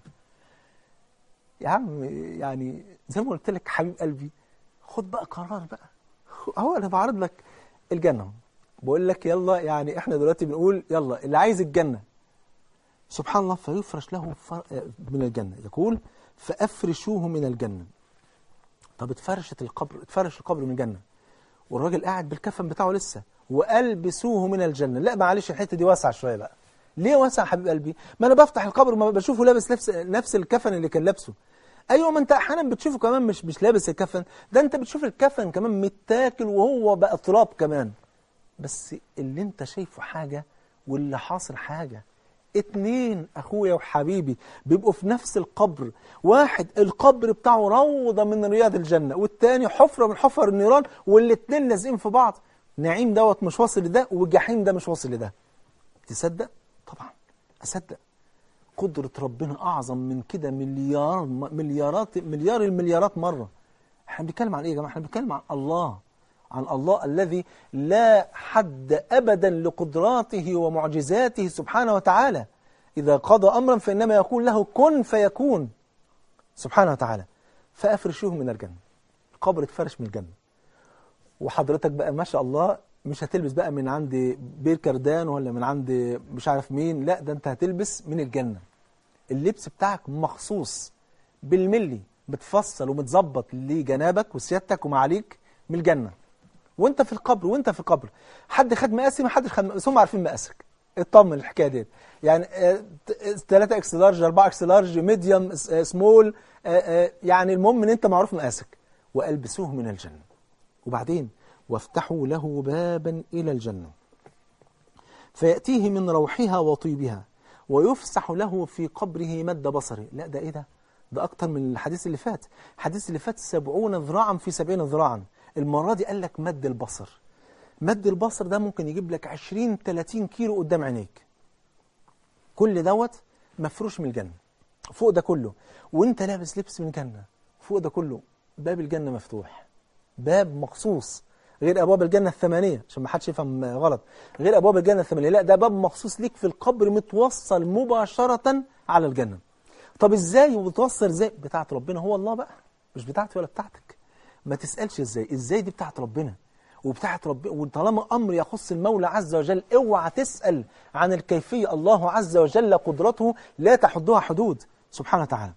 يا عم يعني زي ما قلت لك حبيب قلبي خد بقى قرار بقى هو انا بعرض لك الجنه اهو. بقول لك يلا يعني احنا دلوقتي بنقول يلا اللي عايز الجنه سبحان الله فيفرش له فر- من الجنه يقول فافرشوه من الجنه طب اتفرشت القبر اتفرش القبر من الجنه والراجل قاعد بالكفن بتاعه لسه والبسوه من الجنه لا معلش الحته دي واسعه شويه بقى ليه واسع يا حبيب قلبي ما انا بفتح القبر ما بشوفه لابس نفس نفس الكفن اللي كان لابسه ايوه ما انت احيانا بتشوفه كمان مش مش لابس الكفن ده انت بتشوف الكفن كمان متاكل وهو بقى تراب كمان بس اللي انت شايفه حاجه واللي حاصل حاجه اتنين اخويا وحبيبي بيبقوا في نفس القبر واحد القبر بتاعه روضة من رياض الجنة والتاني حفرة من حفر النيران والاتنين لازقين في بعض نعيم دوت مش واصل لده والجحيم ده مش واصل لده تصدق؟ طبعا أصدق قدرة ربنا أعظم من كده مليار مليارات مليار المليارات مرة احنا بنتكلم عن ايه يا جماعة؟ احنا بنتكلم عن الله عن الله الذي لا حد أبدا لقدراته ومعجزاته سبحانه وتعالى إذا قضى أمرا فإنما يقول له كن فيكون سبحانه وتعالى فأفرشوه من الجنة القبر اتفرش من الجنة وحضرتك بقى ما شاء الله مش هتلبس بقى من عند بير كردان ولا من عند مش عارف مين لا ده انت هتلبس من الجنة اللبس بتاعك مخصوص بالملي متفصل ومتظبط لجنابك وسيادتك ومعاليك من الجنة وانت في القبر وانت في القبر حد خد مقاسي ما حدش خد مقاسي هم عارفين مقاسك اطمن الحكايه ديت يعني 3 اكس لارج 4 اكس لارج ميديوم سمول يعني المهم ان انت معروف مقاسك والبسوه من الجنه وبعدين وافتحوا له بابا الى الجنه فياتيه من روحها وطيبها ويفسح له في قبره مد بصره لا ده ايه ده ده اكتر من الحديث اللي فات الحديث اللي فات سبعون ذراعا في سبعين ذراعا المرة دي قال لك مد البصر مد البصر ده ممكن يجيب لك 20 30 كيلو قدام عينيك كل دوت مفروش من الجنة فوق ده كله وانت لابس لبس من الجنة فوق ده كله باب الجنة مفتوح باب مخصوص غير ابواب الجنة الثمانية عشان ما حدش يفهم غلط غير ابواب الجنة الثمانية لا ده باب مخصوص ليك في القبر متوصل مباشرة على الجنة طب ازاي وبتوصل ازاي بتاعت ربنا هو الله بقى مش بتاعتي ولا بتاعتك ما تسألش ازاي ازاي دي بتاعت ربنا وبتاعت ربنا وطالما امر يخص المولى عز وجل اوعى تسأل عن الكيفية الله عز وجل قدرته لا تحدها حدود سبحانه وتعالى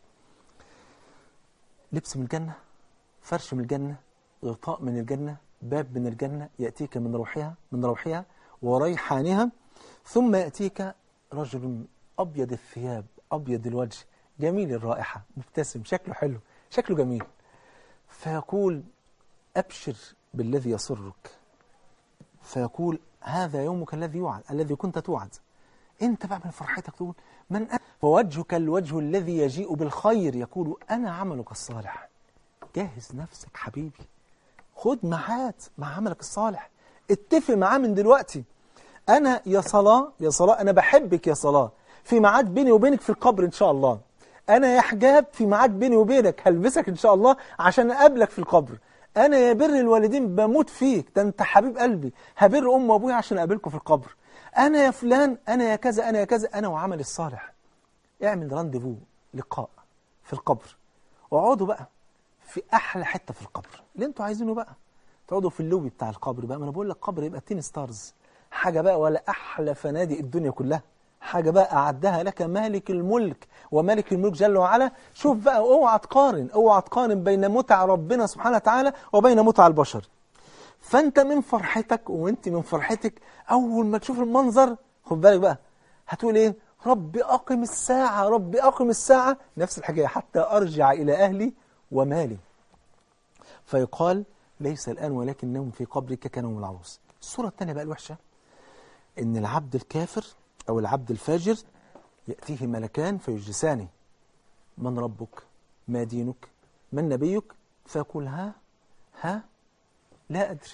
لبس من الجنة فرش من الجنة غطاء من الجنة باب من الجنة يأتيك من روحها من روحها وريحانها ثم يأتيك رجل أبيض الثياب أبيض الوجه جميل الرائحة مبتسم شكله حلو شكله جميل فيقول أبشر بالذي يسرك فيقول هذا يومك الذي يوعد الذي كنت توعد انت بقى من فرحتك تقول من أنا فوجهك الوجه الذي يجيء بالخير يقول أنا عملك الصالح جهز نفسك حبيبي خد ميعاد مع عملك الصالح اتفق معاه من دلوقتي أنا يا صلاة يا صلاة أنا بحبك يا صلاة في ميعاد بيني وبينك في القبر إن شاء الله أنا يا حجاب في ميعاد بيني وبينك هلبسك إن شاء الله عشان أقابلك في القبر أنا يا بر الوالدين بموت فيك ده أنت حبيب قلبي هبر أم وأبويا عشان أقابلكم في القبر أنا يا فلان أنا يا كذا أنا يا كذا أنا وعملي الصالح اعمل رانديفو لقاء في القبر واقعدوا بقى في احلى حته في القبر اللي انتوا عايزينه بقى تقعدوا في اللوبي بتاع القبر بقى ما انا بقول لك قبر يبقى 10 ستارز حاجه بقى ولا احلى فنادق الدنيا كلها حاجه بقى اعدها لك مالك الملك ومالك الملك جل وعلا شوف بقى اوعى تقارن اوعى تقارن بين متع ربنا سبحانه وتعالى وبين متع البشر فانت من فرحتك وانت من فرحتك اول ما تشوف المنظر خد بالك بقى هتقول ايه ربي اقم الساعه ربي اقم الساعه نفس الحكايه حتى ارجع الى اهلي ومالي فيقال ليس الان ولكن نوم في قبرك كنوم العروس الصوره الثانيه بقى الوحشه ان العبد الكافر او العبد الفاجر ياتيه ملكان فيجلسانه من ربك ما دينك من نبيك فيقول ها ها لا أدري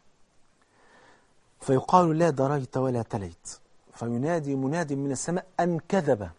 فيقال لا دريت ولا تليت فينادي مناد من السماء أن كذب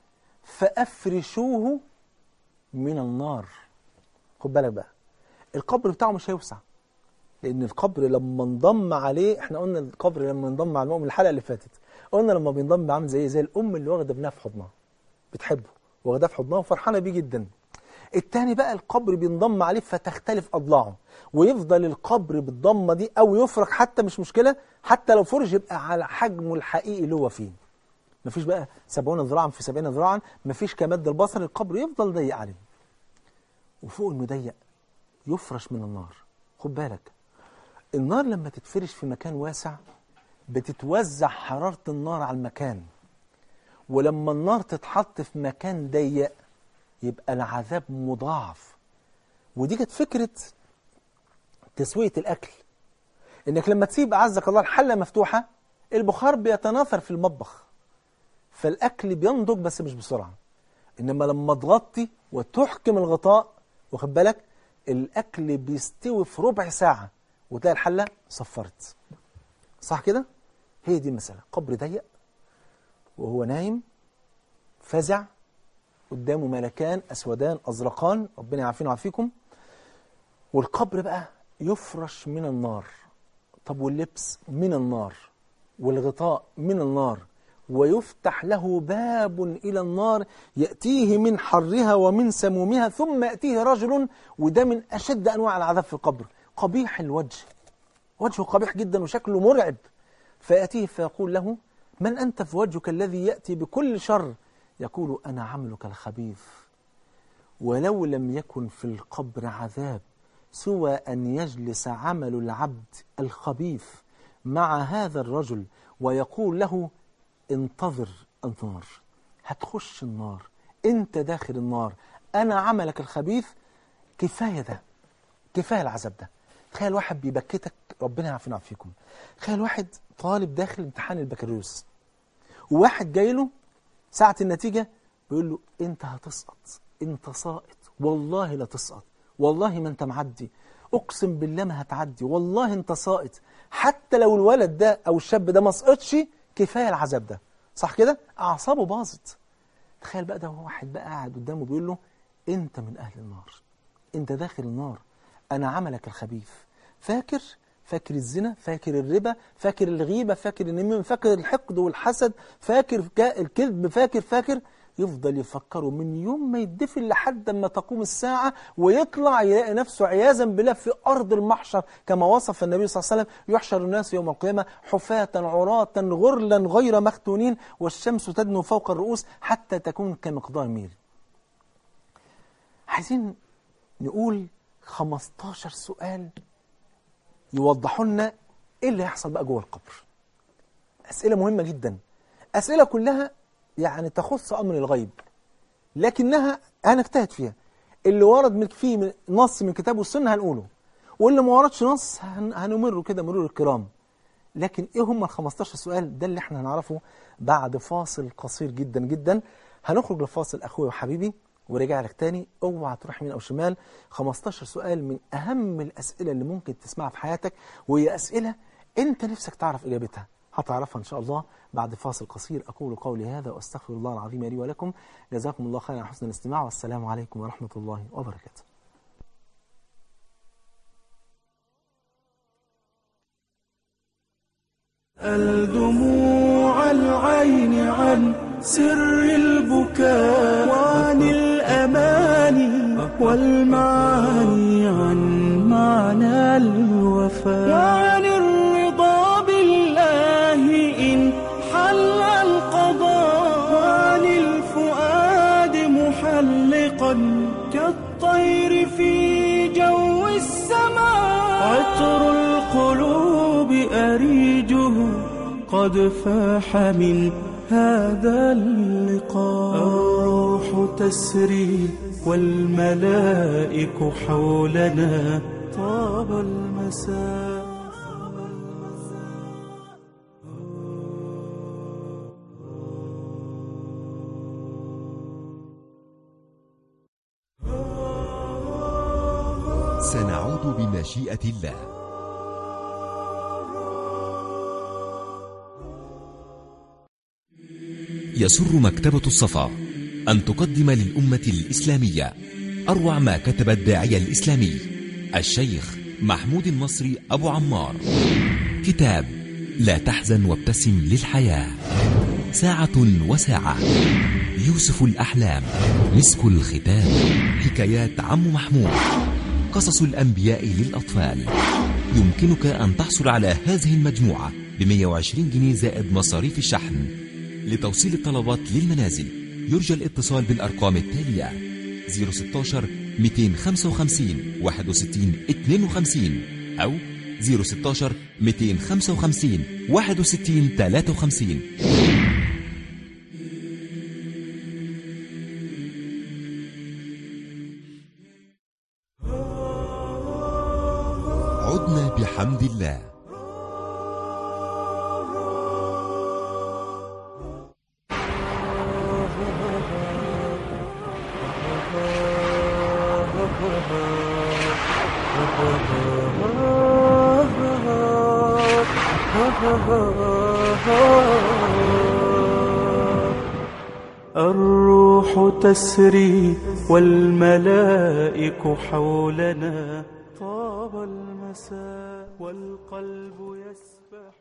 فأفرشوه من النار خد بالك بقى القبر بتاعه مش هيوسع لأن القبر لما انضم عليه احنا قلنا القبر لما انضم على المؤمن الحلقة اللي فاتت قلنا لما بينضم عامل زي زي الأم اللي واخدة ابنها في حضنها بتحبه واخداه في حضنها وفرحانة بيه جدا التاني بقى القبر بينضم عليه فتختلف أضلاعه ويفضل القبر بالضمة دي أو يفرق حتى مش مشكلة حتى لو فرج يبقى على حجمه الحقيقي اللي هو فيه مفيش بقى 70 ذراعا في 70 ذراعا مفيش كمد البصر القبر يفضل ضيق عليه وفوق انه ضيق يفرش من النار خد بالك النار لما تتفرش في مكان واسع بتتوزع حرارة النار على المكان ولما النار تتحط في مكان ضيق يبقى العذاب مضاعف ودي كانت فكرة تسوية الأكل إنك لما تسيب أعزك الله الحلة مفتوحة البخار بيتناثر في المطبخ فالأكل بينضج بس مش بسرعة إنما لما تغطي وتحكم الغطاء واخد بالك الأكل بيستوي في ربع ساعة وتلاقي الحلة صفرت صح كده؟ هي دي المسألة قبر ضيق وهو نايم فزع قدامه ملكان أسودان أزرقان ربنا يعافينا ويعافيكم والقبر بقى يفرش من النار طب واللبس من النار والغطاء من النار ويفتح له باب إلى النار يأتيه من حرها ومن سمومها ثم يأتيه رجل وده من أشد أنواع العذاب في القبر قبيح الوجه وجهه قبيح جدا وشكله مرعب فيأتيه فيقول له من أنت في وجهك الذي يأتي بكل شر يقول أنا عملك الخبيث ولو لم يكن في القبر عذاب سوى أن يجلس عمل العبد الخبيث مع هذا الرجل ويقول له انتظر النار هتخش النار انت داخل النار أنا عملك الخبيث كفاية ده كفاية العذاب ده تخيل واحد بيبكتك ربنا يعافينا ويعافيكم تخيل واحد طالب داخل امتحان البكالوريوس وواحد جاي له ساعة النتيجة بيقول له انت هتسقط انت ساقط والله لا تسقط والله ما انت معدي اقسم بالله ما هتعدي والله انت ساقط حتى لو الولد ده او الشاب ده ما سقطش كفايه العذاب ده صح كده اعصابه باظت تخيل بقى ده واحد بقى قاعد قدامه بيقول له انت من اهل النار انت داخل النار انا عملك الخبيث فاكر فاكر الزنا فاكر الربا فاكر الغيبة فاكر النميمة فاكر الحقد والحسد فاكر الكذب فاكر فاكر يفضل يفكروا من يوم ما يدفن لحد ما تقوم الساعة ويطلع يلاقي نفسه عياذا بالله في أرض المحشر كما وصف النبي صلى الله عليه وسلم يحشر الناس يوم القيامة حفاة عراة غرلا غير مختونين والشمس تدنو فوق الرؤوس حتى تكون كمقدار ميل عايزين نقول 15 سؤال يوضحوا لنا ايه اللي هيحصل بقى جوه القبر اسئله مهمه جدا اسئله كلها يعني تخص امر الغيب لكنها هنجتهد فيها اللي ورد من فيه من نص من الكتاب والسنه هنقوله واللي ما وردش نص هن هنمره كده مرور الكرام لكن ايه هم ال 15 سؤال ده اللي احنا هنعرفه بعد فاصل قصير جدا جدا هنخرج لفاصل اخويا وحبيبي ورجع لك تاني اوعى تروح يمين او شمال 15 سؤال من اهم الاسئله اللي ممكن تسمعها في حياتك وهي اسئله انت نفسك تعرف اجابتها هتعرفها ان شاء الله بعد فاصل قصير اقول قولي هذا واستغفر الله العظيم لي ولكم جزاكم الله خيرا على حسن الاستماع والسلام عليكم ورحمه الله وبركاته الدموع العين عن سر البكاء وعن الأماني والمعاني عن معنى الوفاء وعن الرضا بالله إن حل القضاء وعن الفؤاد محلقا كالطير في جو السماء عطر القلوب أريجه قد فاح من هذا اللقاء الروح تسري والملائك حولنا طاب المساء سنعود بمشيئة الله يسر مكتبة الصفا أن تقدم للأمة الإسلامية أروع ما كتب الداعية الإسلامي الشيخ محمود النصري أبو عمار كتاب لا تحزن وابتسم للحياة ساعة وساعة يوسف الأحلام مسك الختام حكايات عم محمود قصص الأنبياء للأطفال يمكنك أن تحصل على هذه المجموعة ب 120 جنيه زائد مصاريف الشحن لتوصيل الطلبات للمنازل يرجى الاتصال بالأرقام التالية 016 255 61 52 أو 016 255 61 53 عدنا بحمد الله الروح تسري والملائك حولنا طاب المساء والقلب يسبح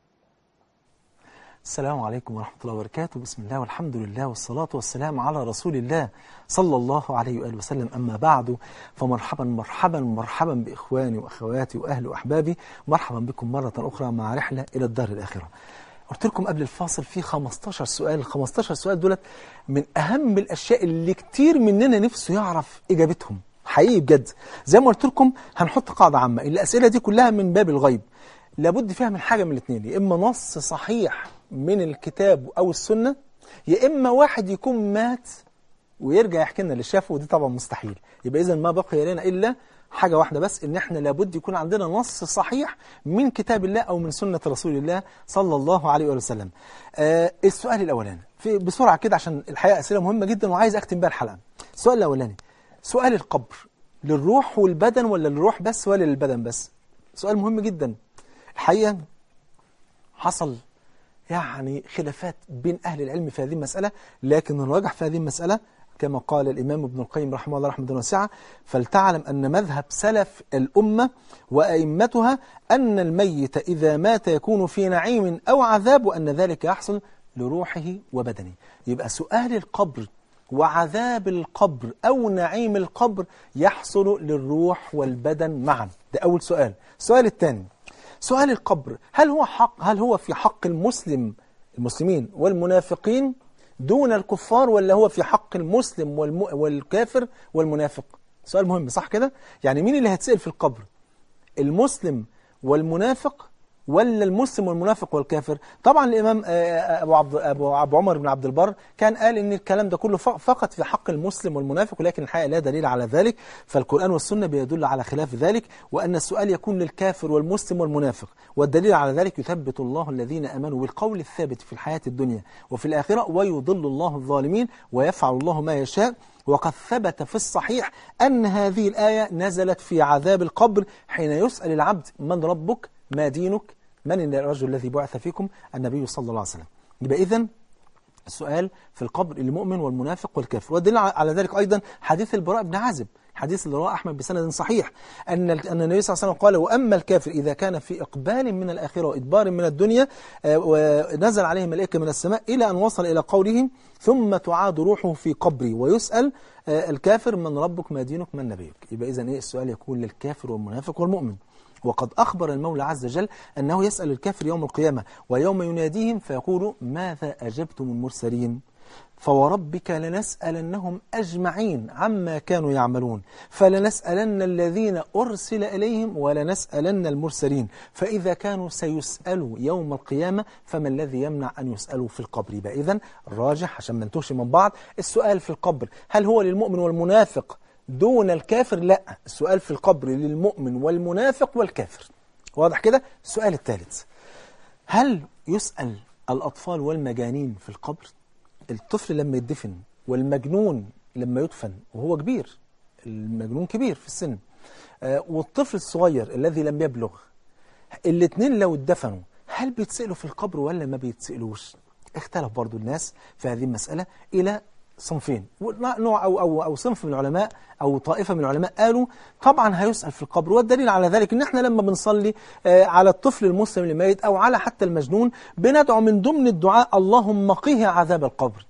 السلام عليكم ورحمة الله وبركاته بسم الله والحمد لله والصلاة والسلام على رسول الله صلى الله عليه وآله وسلم أما بعد فمرحبا مرحبا مرحبا بإخواني وأخواتي وأهلي وأحبابي مرحبا بكم مرة أخرى مع رحلة إلى الدار الآخرة قلت لكم قبل الفاصل في 15 سؤال ال 15 سؤال دولت من أهم الأشياء اللي كتير مننا نفسه يعرف إجابتهم حقيقي بجد زي ما قلت لكم هنحط قاعدة عامة الأسئلة دي كلها من باب الغيب لابد فيها من حاجة من الاثنين يا إما نص صحيح من الكتاب أو السنة يا إما واحد يكون مات ويرجع يحكي لنا اللي شافه ودي طبعا مستحيل يبقى إذا ما بقي لنا إلا حاجة واحدة بس إن إحنا لابد يكون عندنا نص صحيح من كتاب الله أو من سنة رسول الله صلى الله عليه وآله وسلم آه السؤال الأولاني في بسرعة كده عشان الحقيقة أسئلة مهمة جدا وعايز أختم بها الحلقة السؤال الأولاني سؤال القبر للروح والبدن ولا للروح بس ولا للبدن بس سؤال مهم جدا الحقيقة حصل يعني خلافات بين أهل العلم في هذه المسألة لكن الراجح في هذه المسألة كما قال الإمام ابن القيم رحمه الله رحمة واسعة فلتعلم أن مذهب سلف الأمة وأئمتها أن الميت إذا مات يكون في نعيم أو عذاب وأن ذلك يحصل لروحه وبدنه يبقى سؤال القبر وعذاب القبر أو نعيم القبر يحصل للروح والبدن معا ده أول سؤال السؤال الثاني سؤال القبر هل هو حق هل هو في حق المسلم المسلمين والمنافقين دون الكفار ولا هو في حق المسلم والم... والكافر والمنافق سؤال مهم صح كده يعني مين اللي هيتسأل في القبر المسلم والمنافق ولا المسلم والمنافق والكافر طبعا الإمام أبو, عبد أبو, أبو عمر بن عبد البر كان قال إن الكلام ده كله فقط في حق المسلم والمنافق ولكن الحقيقة لا دليل على ذلك فالقرآن والسنة بيدل على خلاف ذلك وأن السؤال يكون للكافر والمسلم والمنافق والدليل على ذلك يثبت الله الذين أمنوا بالقول الثابت في الحياة الدنيا وفي الآخرة ويضل الله الظالمين ويفعل الله ما يشاء وقد ثبت في الصحيح أن هذه الآية نزلت في عذاب القبر حين يسأل العبد من ربك ما دينك من الرجل الذي بعث فيكم النبي صلى الله عليه وسلم يبقى إذن السؤال في القبر المؤمن والمنافق والكافر والدليل على ذلك أيضا حديث البراء بن عازب حديث اللي رواه أحمد بسند صحيح أن أن النبي صلى الله عليه وسلم قال وأما الكافر إذا كان في إقبال من الآخرة وإدبار من الدنيا آه، ونزل عليه ملائكة من السماء إلى أن وصل إلى قوله ثم تعاد روحه في قبري ويسأل آه، الكافر من ربك ما دينك من نبيك يبقى إذا إيه السؤال يكون للكافر والمنافق والمؤمن وقد أخبر المولى عز وجل أنه يسأل الكافر يوم القيامة ويوم يناديهم فيقول ماذا أجبتم المرسلين فوربك لنسألنهم أجمعين عما كانوا يعملون فلنسألن الذين أرسل إليهم ولنسألن المرسلين فإذا كانوا سيسألوا يوم القيامة فما الذي يمنع أن يسألوا في القبر يبقى إذن الراجح عشان ما نتوهش من بعض السؤال في القبر هل هو للمؤمن والمنافق دون الكافر لا السؤال في القبر للمؤمن والمنافق والكافر واضح كده السؤال الثالث هل يسأل الأطفال والمجانين في القبر الطفل لما يدفن والمجنون لما يدفن وهو كبير المجنون كبير في السن آه، والطفل الصغير الذي لم يبلغ الاثنين لو اتدفنوا هل بيتسألوا في القبر ولا ما بيتسألوش اختلف برضو الناس في هذه المسألة إلى صنفين نوع أو, أو, أو صنف من العلماء أو طائفة من العلماء قالوا طبعا هيسأل في القبر والدليل على ذلك ان احنا لما بنصلي آه، على الطفل المسلم الميت أو على حتى المجنون بندعو من ضمن الدعاء اللهم قيه عذاب القبر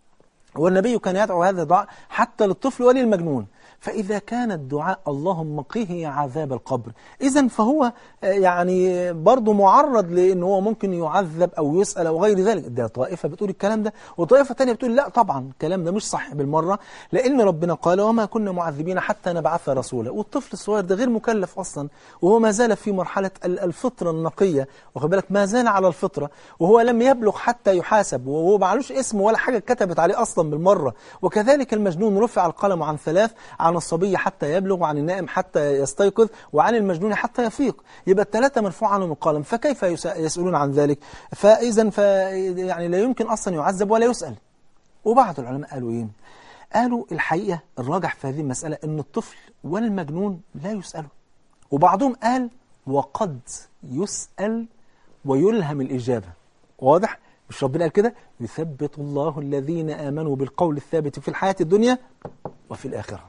والنبي كان يدعو هذا الدعاء حتى للطفل وللمجنون فإذا كان الدعاء اللهم قه عذاب القبر إذا فهو آه، يعني برضه معرض لأن هو ممكن يعذب أو يسأل أو غير ذلك ده طائفة بتقول الكلام ده وطائفة تانية بتقول لا طبعا الكلام ده مش صح بالمرة لأن ربنا قال وما كنا معذبين حتى نبعث رسولا والطفل الصغير ده غير مكلف أصلا وهو ما زال في مرحلة ال- الفطرة النقية واخد بالك ما زال على الفطرة وهو لم يبلغ حتى يحاسب وهو معلوش اسم ولا حاجة كتبت عليه أصلا بالمرة وكذلك المجنون رفع القلم عن ثلاث عن الصبي حتى يبلغ وعن النائم حتى يستيقظ وعن المجنون حتى يفيق يبقى الثلاثة مرفوع عنهم القلم فكيف يس- يسألون عن ذلك فإذا ف يعني لا يمكن أصلا يعذب ولا يسأل وبعض العلماء قالوا إيه قالوا الحقيقة الراجح في هذه المسألة أن الطفل والمجنون لا يسألوا وبعضهم قال وقد يسأل ويلهم الإجابة واضح؟ مش ربنا قال كده يثبت الله الذين آمنوا بالقول الثابت في الحياة الدنيا وفي الآخرة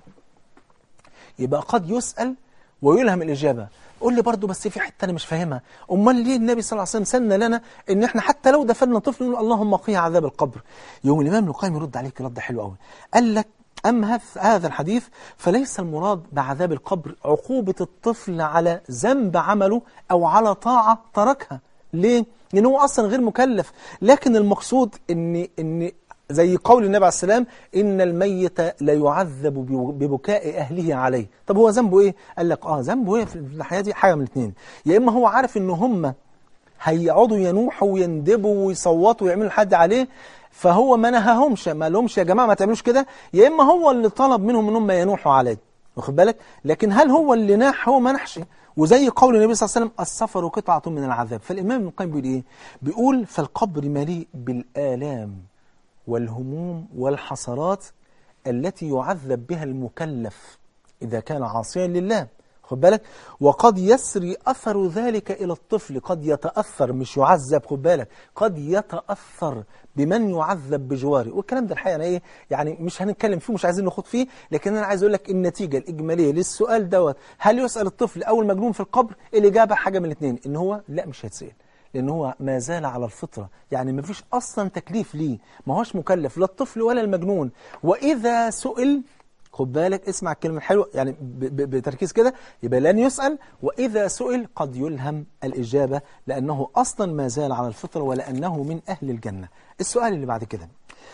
يبقى قد يسأل ويلهم الإجابة قول لي برضو بس في حتة أنا مش فاهمها أمال ليه النبي صلى الله عليه وسلم سن لنا إن إحنا حتى لو دفننا طفل نقول اللهم قيه عذاب القبر يوم الإمام ابن القيم يرد عليك رد حلو قوي قال لك أما هذ- هذا الحديث فليس المراد بعذاب القبر عقوبة الطفل على ذنب عمله أو على طاعة تركها ليه؟ لأن هو أصلا غير مكلف لكن المقصود إن إن زي قول النبي عليه السلام إن الميت لا يعذب بب- ببكاء أهله عليه طب هو ذنبه إيه؟ قال لك آه ذنبه إيه في الحياة دي حاجة من الاثنين يا إما هو عارف إن هم هيقعدوا ينوحوا ويندبوا ويصوتوا ويعملوا الحد عليه فهو ما نهاهمش ما لهمش يا جماعة ما تعملوش كده يا إما هو اللي طلب منهم إن هم ينوحوا عليه واخد بالك لكن هل هو اللي ناح هو ما نحش وزي قول النبي صلى الله عليه وسلم السفر قطعة من العذاب فالإمام ابن القيم بيقول إيه بيقول فالقبر مليء بالآلام والهموم والحسرات التي يعذب بها المكلف إذا كان عاصيا لله خد بالك وقد يسري أثر ذلك إلى الطفل قد يتأثر مش يعذب خد بالك قد يتأثر بمن يعذب بجواره والكلام ده الحقيقة أنا إيه يعني مش هنتكلم فيه مش عايزين نخوض فيه لكن أنا عايز أقول لك النتيجة الإجمالية للسؤال دوت هل يسأل الطفل أو المجنون في القبر الإجابة حاجة من الاثنين إن هو لا مش هيتسأل لأن هو ما زال على الفطرة يعني ما فيش أصلا تكليف ليه ما هوش مكلف لا الطفل ولا المجنون وإذا سئل خد بالك اسمع الكلمة الحلوة يعني ب- ب- بتركيز كده يبقى لن يسأل وإذا سئل قد يلهم الإجابة لأنه أصلا ما زال على الفطرة ولأنه من أهل الجنة السؤال اللي بعد كده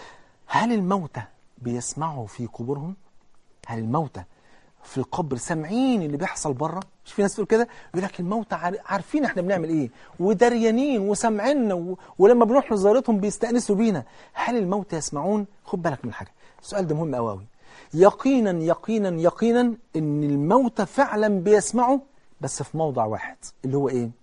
هل الموتى بيسمعوا في قبورهم هل الموتى في القبر سامعين اللي بيحصل بره مش في ناس تقول كده يقول لك الموتى عار- عارفين احنا بنعمل ايه ودريانين وسامعيننا و... ولما بنروح لزيارتهم بيستأنسوا بينا هل الموتى يسمعون خد بالك من حاجه السؤال ده مهم قوي قوي يقينا يقينا يقينا ان الموتى فعلا بيسمعوا بس في موضع واحد اللي هو ايه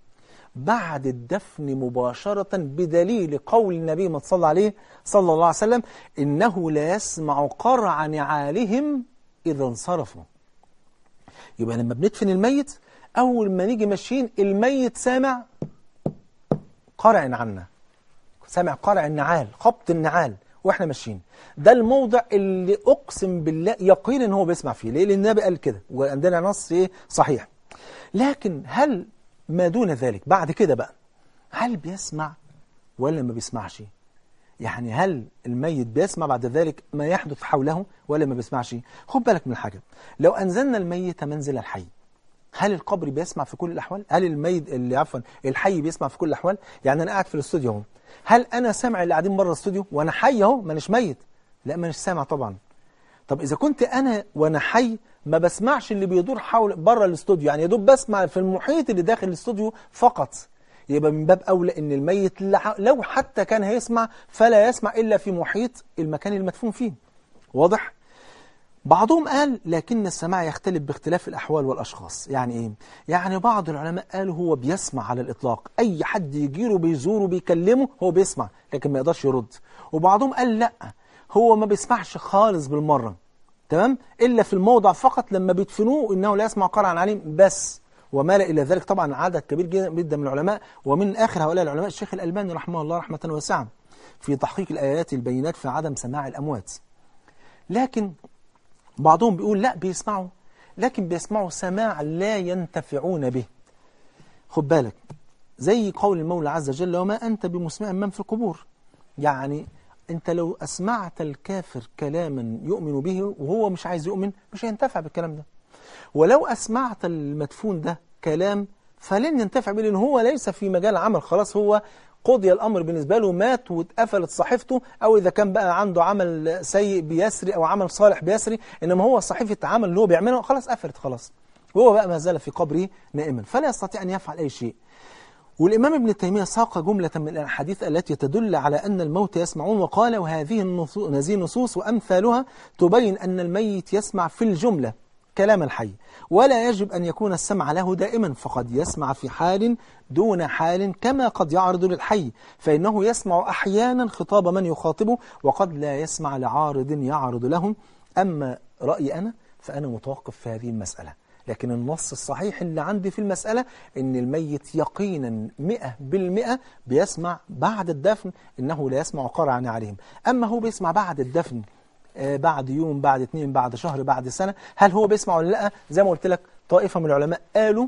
بعد الدفن مباشرة بدليل قول النبي ما صلى عليه صلى الله عليه وسلم إنه لا يسمع قرع نعالهم إذا انصرفوا يبقى لما بندفن الميت أول ما نيجي ماشيين الميت سامع قرع عنا سامع قرع النعال خبط النعال واحنا ماشيين ده الموضع اللي اقسم بالله يقينا ان هو بيسمع فيه ليه لان النبي قال كده وعندنا نص ايه صحيح لكن هل ما دون ذلك بعد كده بقى هل بيسمع ولا ما بيسمعش يعني هل الميت بيسمع بعد ذلك ما يحدث حوله ولا ما بيسمعش خد بالك من حاجة لو أنزلنا الميت منزل الحي هل القبر بيسمع في كل الأحوال هل الميت اللي عفوا الحي بيسمع في كل الأحوال يعني أنا قاعد في الاستوديو اهو هل أنا سامع اللي قاعدين بره الاستوديو وأنا حي اهو مانيش ميت لا مانيش سامع طبعا طب إذا كنت أنا وأنا حي ما بسمعش اللي بيدور حول بره الاستوديو يعني يا دوب بسمع في المحيط اللي داخل الاستوديو فقط يبقى من باب أولى إن الميت لو حتى كان هيسمع فلا يسمع إلا في محيط المكان المدفون فيه واضح؟ بعضهم قال لكن السماع يختلف باختلاف الأحوال والأشخاص يعني إيه؟ يعني بعض العلماء قالوا هو بيسمع على الإطلاق أي حد يجيله بيزوره بيكلمه هو بيسمع لكن ما يقدرش يرد وبعضهم قال لا هو ما بيسمعش خالص بالمرة تمام إلا في الموضع فقط لما بيدفنوه إنه لا يسمع قرعا عليم بس وما لا إلى ذلك طبعا عدد كبير جدا من العلماء ومن آخر هؤلاء العلماء الشيخ الألباني رحمه الله رحمة واسعة في تحقيق الآيات البينات في عدم سماع الأموات لكن بعضهم بيقول لا بيسمعوا لكن بيسمعوا سماع لا ينتفعون به خد بالك زي قول المولى عز وجل وما أنت بمسمع من في القبور يعني أنت لو أسمعت الكافر كلاما يؤمن به وهو مش عايز يؤمن مش هينتفع بالكلام ده ولو أسمعت المدفون ده كلام فلن ينتفع به لأن هو ليس في مجال عمل خلاص هو قضي الأمر بالنسبة له مات واتقفلت صحيفته أو إذا كان بقى عنده عمل سيء بيسري أو عمل صالح بيسري إنما هو صحيفة عمل اللي هو بيعمله خلاص قفلت خلاص وهو بقى ما زال في قبره نائما فلا يستطيع أن يفعل أي شيء والإمام ابن تيمية ساق جملة من الأحاديث التي تدل على أن الموت يسمعون وقال وهذه هذه النصوص وأمثالها تبين أن الميت يسمع في الجملة كلام الحي ولا يجب أن يكون السمع له دائما فقد يسمع في حال دون حال كما قد يعرض للحي فإنه يسمع أحيانا خطاب من يخاطبه وقد لا يسمع لعارض يعرض له أما رأيي أنا فأنا متوقف في هذه المسألة لكن النص الصحيح اللي عندي في المسألة إن الميت يقينا مئة بالمئة بيسمع بعد الدفن إنه لا يسمع قرعا عليهم أما هو بيسمع بعد الدفن بعد يوم بعد اثنين بعد شهر بعد سنة هل هو بيسمع ولا لا زي ما قلت لك طائفة من العلماء قالوا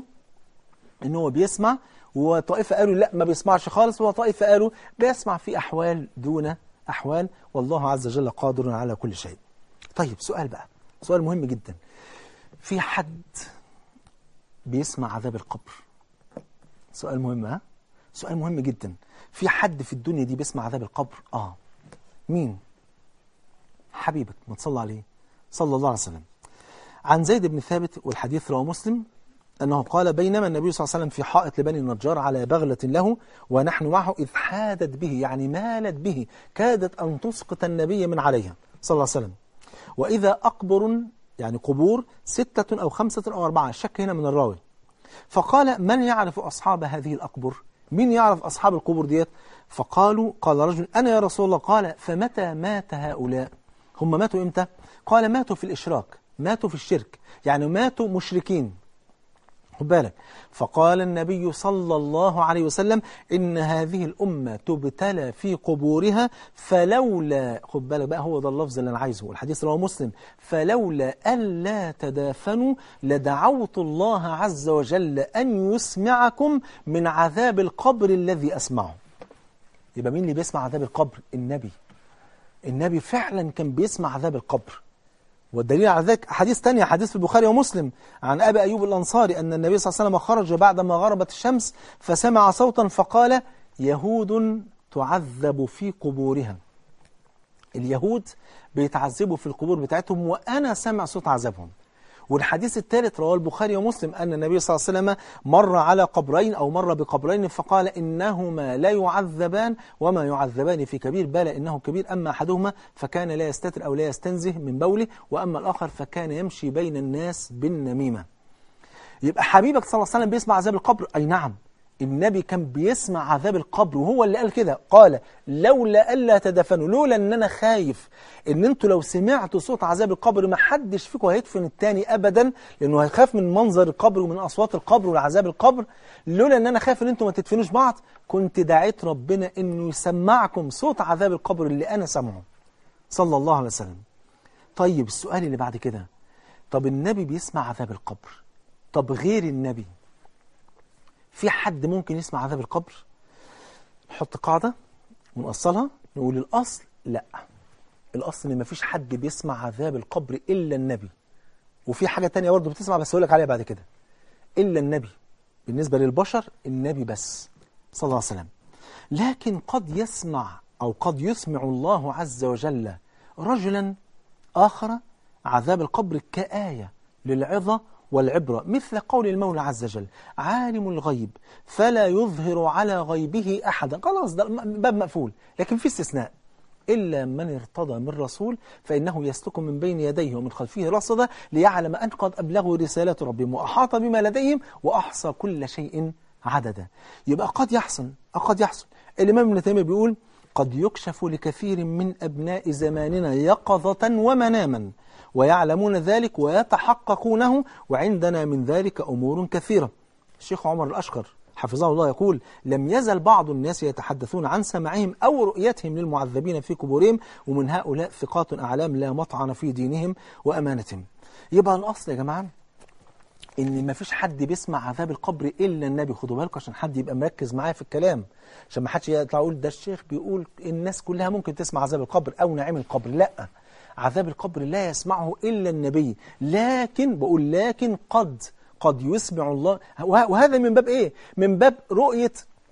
ان هو بيسمع وطائفة قالوا لا ما بيسمعش خالص وطائفة قالوا بيسمع في أحوال دون أحوال والله عز وجل قادر على كل شيء طيب سؤال بقى سؤال مهم جدا في حد بيسمع عذاب القبر سؤال مهم ها سؤال مهم جدا في حد في الدنيا دي بيسمع عذاب القبر اه مين حبيبك ما تصلى عليه صلى الله عليه وسلم عن زيد بن ثابت والحديث رواه مسلم أنه قال بينما النبي صلى الله عليه وسلم في حائط لبني النجار على بغلة له ونحن معه إذ حادت به يعني مالت به كادت أن تسقط النبي من عليها صلى الله عليه وسلم وإذا أقبر يعني قبور ستة أو خمسة أو أربعة شك هنا من الراوي فقال من يعرف أصحاب هذه الأقبر مين يعرف أصحاب القبور ديت فقالوا قال رجل أنا يا رسول الله قال فمتى مات هؤلاء هم ماتوا إمتى قال ماتوا في الإشراك ماتوا في الشرك يعني ماتوا مشركين خد بالك فقال النبي صلى الله عليه وسلم إن هذه الأمة تبتلى في قبورها فلولا خد بالك بقى هو ده اللفظ اللي أنا عايزه والحديث رواه مسلم فلولا ألا تدافنوا لدعوت الله عز وجل أن يسمعكم من عذاب القبر الذي أسمعه يبقى مين اللي بيسمع عذاب القبر النبي النبي فعلا كان بيسمع عذاب القبر والدليل على ذلك حديث تانية حديث في البخاري ومسلم عن أبي أيوب الأنصاري أن النبي صلى الله عليه وسلم خرج بعدما غربت الشمس فسمع صوتا فقال يهود تعذب في قبورها اليهود بيتعذبوا في القبور بتاعتهم وأنا سمع صوت عذابهم والحديث الثالث رواه البخاري ومسلم أن النبي صلى الله عليه وسلم مر على قبرين أو مر بقبرين فقال إنهما لا يعذبان وما يعذبان في كبير بل إنه كبير أما أحدهما فكان لا يستتر أو لا يستنزه من بوله وأما الآخر فكان يمشي بين الناس بالنميمة يبقى حبيبك صلى الله عليه وسلم بيسمع عذاب القبر أي نعم النبي كان بيسمع عذاب القبر وهو اللي قال كده قال لولا ألا تدفنوا لولا أن أنا خايف أن أنتوا لو سمعتوا صوت عذاب القبر ما حدش فيكم هيدفن التاني أبدا لأنه هيخاف من منظر القبر ومن أصوات القبر وعذاب القبر لولا أن أنا خايف أن أنتوا ما تدفنوش بعض كنت دعيت ربنا أنه يسمعكم صوت عذاب القبر اللي أنا سامعه صلى الله عليه وسلم طيب السؤال اللي بعد كده طب النبي بيسمع عذاب القبر طب غير النبي في حد ممكن يسمع عذاب القبر نحط قاعدة ونقصلها نقول الأصل لا الأصل إن مفيش حد بيسمع عذاب القبر إلا النبي وفي حاجة تانية برضه بتسمع بس أقول لك عليها بعد كده إلا النبي بالنسبة للبشر النبي بس صلى الله عليه وسلم لكن قد يسمع أو قد يسمع الله عز وجل رجلا آخر عذاب القبر كآية للعظة والعبرة مثل قول المولى عز وجل عالم الغيب فلا يظهر على غيبه أحدا خلاص ده باب مقفول لكن في استثناء إلا من ارتضى من رسول فإنه يسلك من بين يديه ومن خلفه رصدا ليعلم أن قد أبلغوا رسالة ربهم وأحاط بما لديهم وأحصى كل شيء عددا يبقى قد يحصل قد يحصل الإمام ابن تيمية بيقول قد يكشف لكثير من أبناء زماننا يقظة ومناما ويعلمون ذلك ويتحققونه وعندنا من ذلك أمور كثيرة الشيخ عمر الأشقر حفظه الله يقول لم يزل بعض الناس يتحدثون عن سماعهم أو رؤيتهم للمعذبين في قبورهم ومن هؤلاء ثقات أعلام لا مطعن في دينهم وأمانتهم يبقى الأصل يا جماعة ان ما فيش حد بيسمع عذاب القبر الا النبي خدوا بالكم عشان حد يبقى مركز معايا في الكلام عشان ما حدش يطلع يقول ده الشيخ بيقول الناس كلها ممكن تسمع عذاب القبر او نعيم القبر لا عذاب القبر لا يسمعه الا النبي لكن بقول لكن قد قد يسمع الله وهذا من باب ايه من باب رؤيه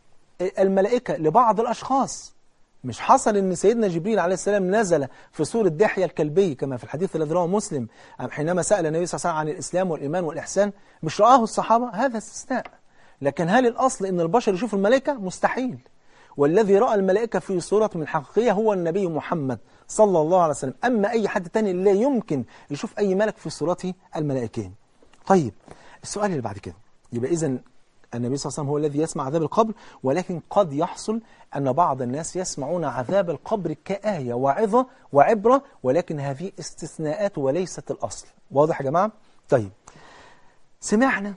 الملائكه لبعض الاشخاص مش حصل ان سيدنا جبريل عليه السلام نزل في سورة دحية الكلبي كما في الحديث الذي رواه مسلم حينما سأل النبي صلى الله عليه وسلم عن الإسلام والإيمان والإحسان مش رآه الصحابة هذا استثناء لكن هل الأصل ان البشر يشوفوا الملائكة مستحيل والذي رأى الملائكة في صورة من الحقيقية هو النبي محمد صلى الله عليه وسلم أما أي حد تاني لا يمكن يشوف أي ملك في صورته الملائكين طيب السؤال اللي بعد كده يبقى إذن النبي صلى الله عليه وسلم هو الذي يسمع عذاب القبر ولكن قد يحصل أن بعض الناس يسمعون عذاب القبر كآية وعظة وعبرة ولكن هذه استثناءات وليست الأصل واضح يا جماعة؟ طيب سمعنا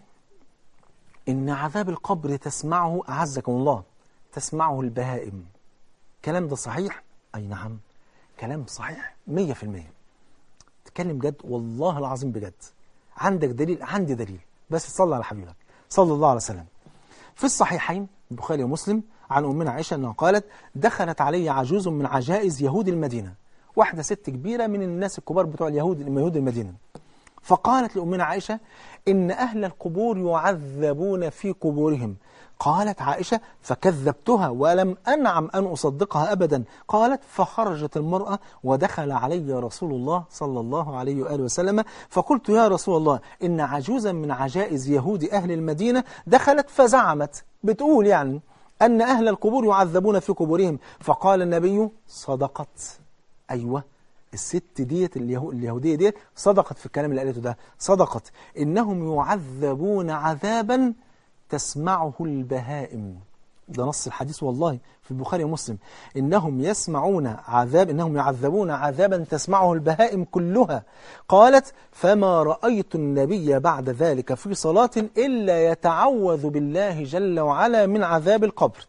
إن عذاب القبر تسمعه أعزكم الله تسمعه البهائم كلام ده صحيح؟ أي نعم كلام صحيح مية في المية تكلم جد والله العظيم بجد عندك دليل عندي دليل بس تصلي على حبيبك صلى الله عليه وسلم في الصحيحين البخاري ومسلم عن أمنا عائشة أنها قالت دخلت علي عجوز من عجائز يهود المدينة واحدة ست كبيرة من الناس الكبار بتوع اليهود يهود المدينة فقالت لأمنا عائشة إن أهل القبور يعذبون في قبورهم قالت عائشة فكذبتها ولم أنعم أن أصدقها أبدا قالت فخرجت المرأة ودخل علي رسول الله صلى الله عليه وآله وسلم فقلت يا رسول الله إن عجوزا من عجائز يهود أهل المدينة دخلت فزعمت بتقول يعني أن أهل القبور يعذبون في قبورهم فقال النبي صدقت أيوة الست ديت اليهو اليهودية ديت صدقت في الكلام اللي قالته ده صدقت إنهم يعذبون عذابا تسمعه البهائم ده نص الحديث والله في البخاري ومسلم إنهم يسمعون عذاب إنهم يعذبون عذابا تسمعه البهائم كلها قالت فما رأيت النبي بعد ذلك في صلاة إلا يتعوذ بالله جل وعلا من عذاب القبر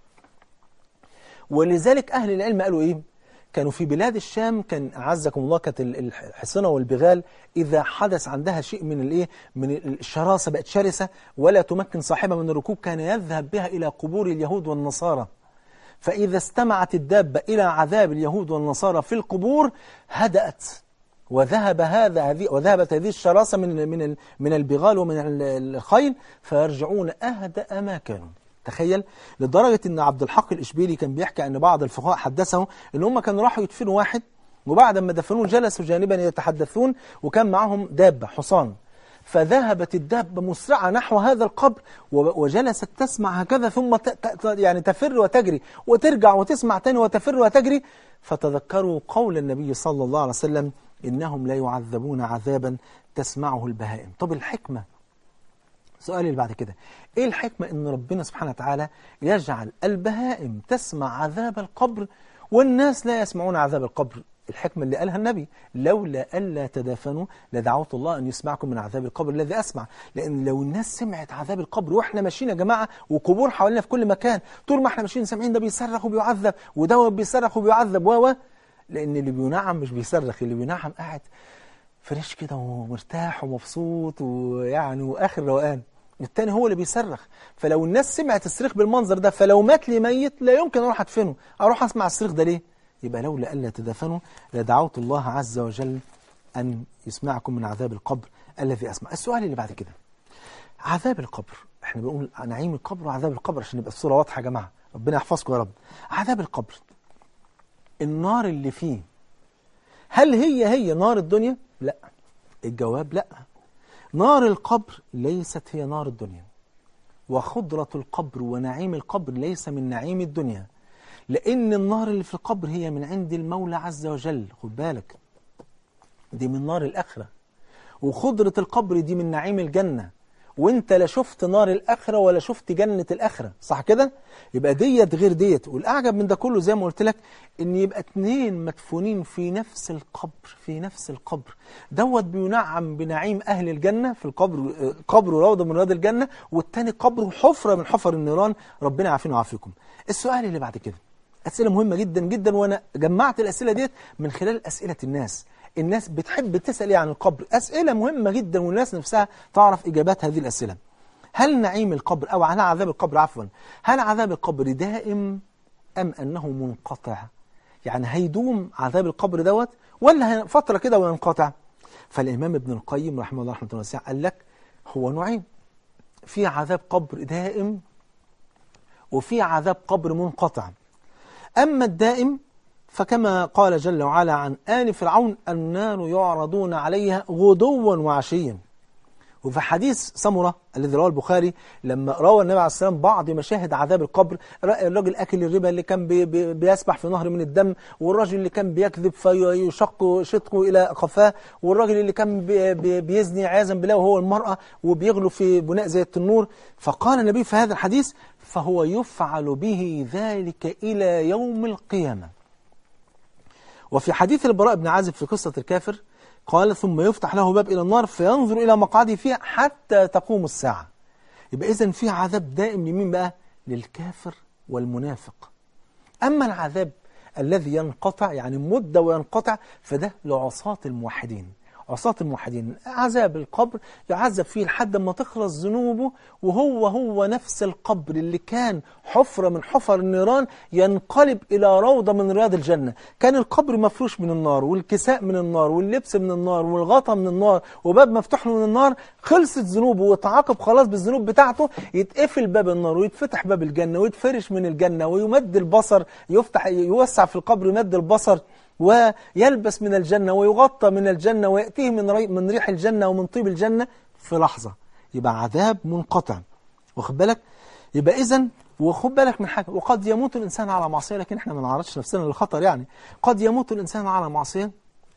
ولذلك أهل العلم قالوا إيه كانوا في بلاد الشام كان أعزكم الله كانت الحصنة والبغال إذا حدث عندها شيء من الإيه من الشراسة بقت شرسة ولا تمكن صاحبها من الركوب كان يذهب بها إلى قبور اليهود والنصارى فإذا استمعت الدابة إلى عذاب اليهود والنصارى في القبور هدأت وذهب هذا هذه وذهبت هذه الشراسة من من من البغال ومن الخيل فيرجعون أهدأ ما كانوا تخيل لدرجة ان عبد الحق الإشبيلي كان بيحكي ان بعض الفقهاء حدثه ان هم كانوا راحوا يدفنوا واحد وبعد ما دفنوه جلسوا جانبا يتحدثون وكان معهم دابة حصان فذهبت الدابة مسرعة نحو هذا القبر وجلست تسمع هكذا ثم يعني تفر وتجري وترجع وتسمع تاني وتفر وتجري فتذكروا قول النبي صلى الله عليه وسلم إنهم لا يعذبون عذابا تسمعه البهائم طب الحكمة السؤال اللي بعد كده ايه الحكمة ان ربنا سبحانه وتعالى يجعل البهائم تسمع عذاب القبر والناس لا يسمعون عذاب القبر الحكمة اللي قالها النبي لولا ألا تدافنوا لدعوت الله أن يسمعكم من عذاب القبر الذي أسمع لأن لو الناس سمعت عذاب القبر وإحنا ماشيين يا جماعة وقبور حوالينا في كل مكان طول ما إحنا ماشيين سامعين ده بيصرخ وبيعذب وده بيصرخ وبيعذب و لان اللي بينعم مش بيصرخ اللي بينعم قاعد فريش كده ومرتاح ومبسوط ويعني واخر روقان التاني هو اللي بيصرخ فلو الناس سمعت الصريخ بالمنظر ده فلو مات لي ميت لا يمكن اروح ادفنه اروح اسمع الصريخ ده ليه يبقى لولا الا تدفنوا لدعوت الله عز وجل ان يسمعكم من عذاب القبر الذي اسمع السؤال اللي بعد كده عذاب القبر احنا بنقول نعيم القبر وعذاب القبر عشان يبقى الصوره واضحه يا جماعه ربنا يحفظكم يا رب عذاب القبر النار اللي فيه هل هي هي نار الدنيا لا الجواب لا نار القبر ليست هي نار الدنيا وخضرة القبر ونعيم القبر ليس من نعيم الدنيا لأن النار اللي في القبر هي من عند المولى عز وجل خد بالك دي من نار الآخرة وخضرة القبر دي من نعيم الجنة وانت لا شفت نار الآخرة ولا شفت جنة الآخرة صح كده؟ يبقى ديت غير ديت والأعجب من ده كله زي ما قلت لك ان يبقى اتنين مدفونين في نفس القبر في نفس القبر دوت بينعم بنعيم أهل الجنة في القبر آه، قبر روضة من روض الجنة والتاني قبر حفرة من حفر النيران ربنا يعافينا ويعافيكم السؤال اللي بعد كده أسئلة مهمة جدا جدا وأنا جمعت الأسئلة ديت من خلال أسئلة الناس الناس بتحب تسأل إيه عن القبر أسئلة مهمة جدا والناس نفسها تعرف إجابات هذه الأسئلة هل نعيم القبر أو هل عذاب القبر عفوا هل عذاب القبر دائم أم أنه منقطع يعني هيدوم عذاب القبر دوت ولا هي- فترة كده وينقطع فالإمام ابن القيم رحمه الله رحمه الله واسعة قال لك هو نوعين في عذاب قبر دائم وفي عذاب قبر منقطع أما الدائم فكما قال جل وعلا عن آل فرعون النار يعرضون عليها غدوا وعشيا وفي حديث سمرة الذي رواه البخاري لما روى النبي عليه السلام بعض مشاهد عذاب القبر رأى الراجل أكل الربا اللي كان بي بي بيسبح في نهر من الدم والراجل اللي كان بيكذب فيشق شدقه إلى قفاه والراجل اللي كان بي بي بيزني عياذا بالله وهو المرأة وبيغلو في بناء زي التنور فقال النبي في هذا الحديث فهو يفعل به ذلك إلى يوم القيامة وفي حديث البراء بن عازب في قصة الكافر قال ثم يفتح له باب إلى النار فينظر إلى مقعده فيها حتى تقوم الساعة يبقى إذن في عذاب دائم لمين بقى؟ للكافر والمنافق أما العذاب الذي ينقطع يعني مدة وينقطع فده لعصاة الموحدين عصاة الموحدين عذاب القبر يعذب فيه لحد ما تخلص ذنوبه وهو هو نفس القبر اللي كان حفرة من حفر النيران ينقلب إلى روضة من رياض الجنة كان القبر مفروش من النار والكساء من النار واللبس من النار والغطا من النار وباب مفتوح له من النار خلصت ذنوبه وتعاقب خلاص بالذنوب بتاعته يتقفل باب النار ويتفتح باب الجنة ويتفرش من الجنة ويمد البصر يفتح يوسع في القبر يمد البصر ويلبس من الجنة ويغطى من الجنة ويأتيه من ري من ريح الجنة ومن طيب الجنة في لحظة يبقى عذاب منقطع واخد بالك يبقى إذن وخد بالك من حاجة وقد يموت الإنسان على معصية لكن احنا ما نعرضش نفسنا للخطر يعني قد يموت الإنسان على معصية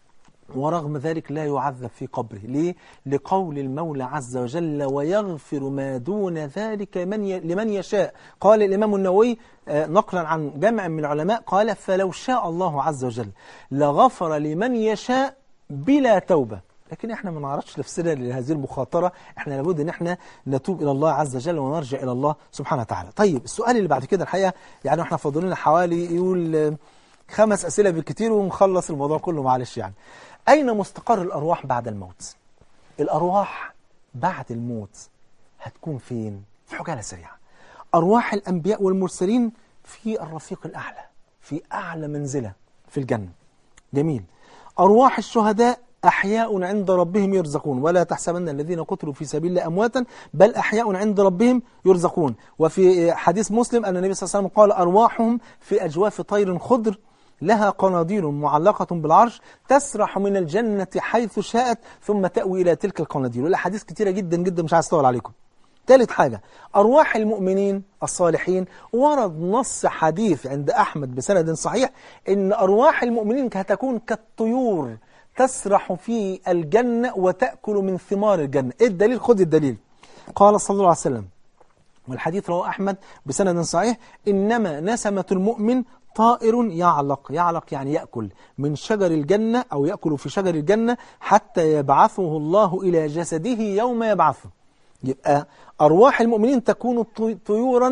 ورغم ذلك لا يعذب في قبره ليه؟ لقول المولى عز وجل ويغفر ما دون ذلك من ي... لمن يشاء قال الإمام النووي آه، نقلا عن جمع من العلماء قال فلو شاء الله عز وجل لغفر لمن يشاء بلا توبة لكن احنا ما نعرضش نفسنا لهذه المخاطرة احنا لابد ان احنا نتوب الى الله عز وجل ونرجع الى الله سبحانه وتعالى طيب السؤال اللي بعد كده الحقيقة يعني احنا فاضل لنا حوالي يقول آه، خمس أسئلة بالكتير ونخلص الموضوع كله معلش يعني أين مستقر الأرواح بعد الموت الأرواح بعد الموت هتكون فين في حجالة سريعة أرواح الأنبياء والمرسلين في الرفيق الأعلى في أعلى منزلة في الجنة جميل أرواح الشهداء أحياء عند ربهم يرزقون ولا تحسبن الذين قتلوا في سبيل الله أمواتا بل أحياء عند ربهم يرزقون وفي حديث مسلم أن النبي صلى الله عليه وسلم قال أرواحهم في أجواف طير خضر لها قناديل معلقة بالعرش تسرح من الجنة حيث شاءت ثم تأوي إلى تلك القناديل والأحاديث كتيرة جدا جدا مش عايز أطول عليكم ثالث حاجة أرواح المؤمنين الصالحين ورد نص حديث عند أحمد بسند صحيح إن أرواح المؤمنين هتكون كالطيور تسرح في الجنة وتأكل من ثمار الجنة إيه الدليل خذ الدليل قال صلى الله عليه وسلم والحديث رواه أحمد بسند صحيح إنما نسمة المؤمن طائر يعلق يعلق يعني يأكل من شجر الجنة أو يأكل في شجر الجنة حتى يبعثه الله إلى جسده يوم يبعثه يبقى أرواح المؤمنين تكون طي- طيورا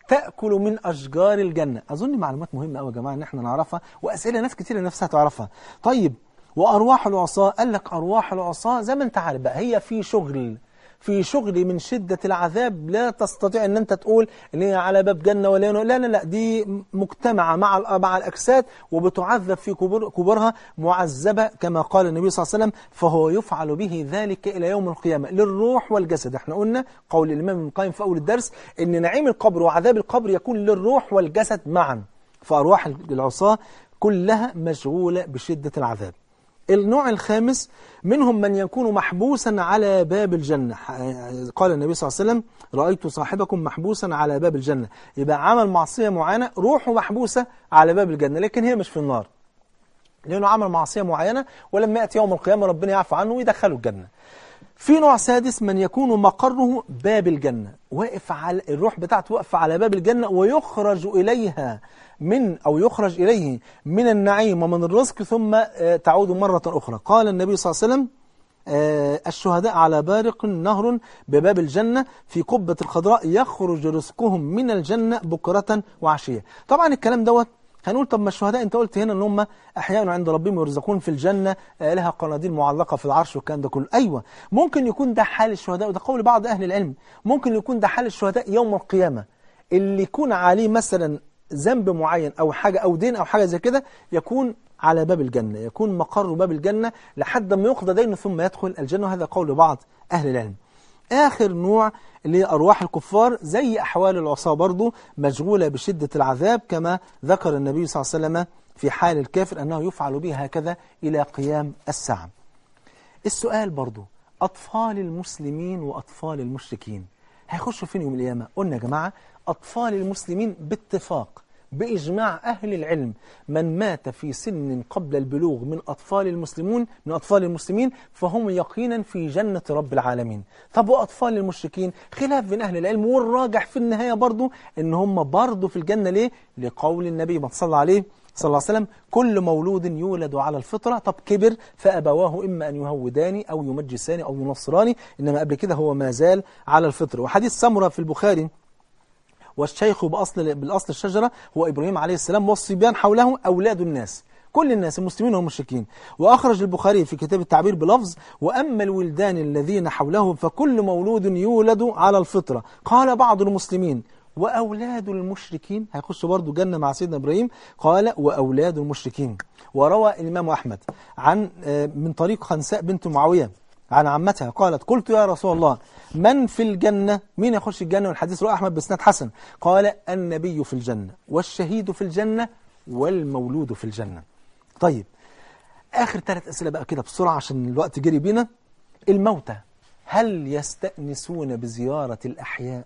تأكل من أشجار الجنة أظن معلومات مهمة أوي يا جماعة إن احنا نعرفها وأسئلة ناس كتير نفسها تعرفها طيب وأرواح العصاة قال لك أرواح العصاة زي ما أنت عارف بقى هي في شغل في شغل من شدة العذاب لا تستطيع ان انت تقول ان هي على باب جنة ولا لا لا لا دي مجتمعة مع الأ- مع الأجساد وبتعذب في كبر كبرها معذبة كما قال النبي صلى الله عليه وسلم فهو يفعل به ذلك إلى يوم القيامة للروح والجسد احنا قلنا قول الإمام ابن القيم في أول الدرس ان نعيم القبر وعذاب القبر يكون للروح والجسد معا فأرواح العصاة كلها مشغولة بشدة العذاب النوع الخامس منهم من يكون محبوسا على باب الجنة قال النبي صلى الله عليه وسلم رأيت صاحبكم محبوسا على باب الجنة يبقى عمل معصية معينة روحه محبوسة على باب الجنة لكن هي مش في النار لأنه عمل معصية معينة ولما يأتي يوم القيامة ربنا يعفو عنه ويدخله الجنة في نوع سادس من يكون مقره باب الجنة واقف على الروح بتاعته واقفة على باب الجنة ويخرج إليها من أو يخرج إليه من النعيم ومن الرزق ثم آه، تعود مرة أخرى قال النبي صلى الله عليه وسلم آه، الشهداء على بارق نهر بباب الجنة في قبة الخضراء يخرج رزقهم من الجنة بكرة وعشية طبعا الكلام دوت هنقول طب ما الشهداء انت قلت هنا ان هم احياء عند ربهم يرزقون في الجنه آه، لها قناديل معلقه في العرش والكلام ده كله ايوه ممكن يكون ده حال الشهداء وده قول بعض اهل العلم ممكن يكون ده حال الشهداء يوم القيامه اللي يكون عليه مثلا ذنب معين او حاجه او دين او حاجه زي كده يكون على باب الجنه يكون مقر باب الجنه لحد ما يقضى دينه ثم يدخل الجنه وهذا قول بعض اهل العلم آخر نوع اللي هي أرواح الكفار زي أحوال العصاة برضو مشغولة بشدة العذاب كما ذكر النبي صلى الله عليه وسلم في حال الكافر أنه يفعل به هكذا إلى قيام الساعة السؤال برضو أطفال المسلمين وأطفال المشركين هيخشوا فين يوم القيامة قلنا يا جماعة أطفال المسلمين باتفاق بإجماع أهل العلم من مات في سن قبل البلوغ من أطفال المسلمون من أطفال المسلمين فهم يقينا في جنة رب العالمين طب وأطفال المشركين خلاف بين أهل العلم والراجح في النهاية برضو إن هم برضو في الجنة ليه لقول النبي ما صلى عليه صلى الله عليه وسلم كل مولود يولد على الفطرة طب كبر فأبواه إما أن يهوداني أو يمجساني أو ينصراني إنما قبل كده هو ما زال على الفطرة وحديث سمرة في البخاري والشيخ بأصل بالأصل الشجرة هو إبراهيم عليه السلام والصبيان حوله أولاد الناس كل الناس المسلمين والمشركين وأخرج البخاري في كتاب التعبير بلفظ وأما الولدان الذين حوله فكل مولود يولد على الفطرة قال بعض المسلمين وأولاد المشركين هيخش برضو جنة مع سيدنا إبراهيم قال وأولاد المشركين وروى الإمام أحمد عن آه، من طريق خنساء بنت معاوية عن عمتها قالت قلت يا رسول الله من في الجنة مين يخش الجنة والحديث رواه أحمد بسناد حسن قال النبي في الجنة والشهيد في الجنة والمولود في الجنة طيب آخر ثلاث أسئلة بقى كده بسرعة عشان الوقت جري بينا الموتى هل يستأنسون بزيارة الأحياء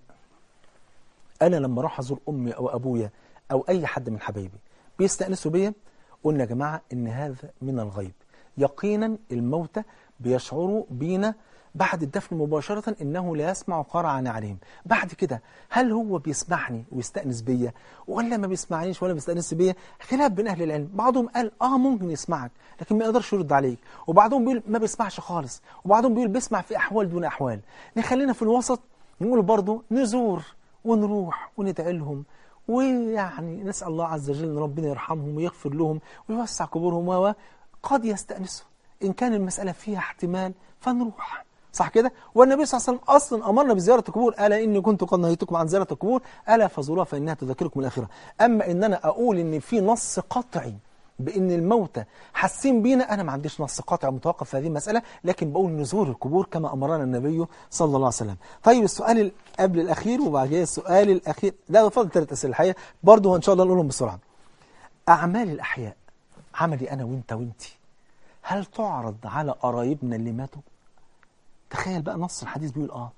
أنا لما أروح أزور أمي أو أبويا أو أي حد من حبايبي بيستأنسوا بيا قلنا يا جماعة إن هذا من الغيب يقينا الموتى بيشعروا بينا بعد الدفن مباشرة إنه لا يسمع قرع نعلهم بعد كده هل هو بيسمعني ويستأنس بيا ولا ما بيسمعنيش ولا بيستأنس بيا خلاف بين أهل العلم بعضهم قال آه ممكن يسمعك لكن ما يقدرش يرد عليك وبعضهم بيقول ما بيسمعش خالص وبعضهم بيقول بيسمع في أحوال دون أحوال نخلينا في الوسط نقول برضه نزور ونروح وندعي لهم ويعني نسأل الله عز وجل ان ربنا يرحمهم ويغفر لهم ويوسع قبورهم و قد يستأنسوا إن كان المسألة فيها احتمال فنروح صح كده والنبي صلى الله عليه وسلم أصلا أمرنا بزيارة القبور ألا إني كنت قد نهيتكم عن زيارة القبور ألا فزوروها فإنها تذكركم الآخرة أما إن أنا أقول إن في نص قطعي بأن الموتى حاسين بينا أنا ما عنديش نص قاطع متوقف في هذه المسألة لكن بقول نزور القبور كما أمرنا النبي صلى الله عليه وسلم طيب السؤال ال- قبل الأخير وبعد كده السؤال الأخير لا فضل ثلاث أسئلة الحقيقة برضه إن شاء الله نقولهم بسرعة أعمال الأحياء عملي أنا وإنت وإنتي هل تعرض على قرايبنا اللي ماتوا تخيل بقى نص الحديث بيقول آه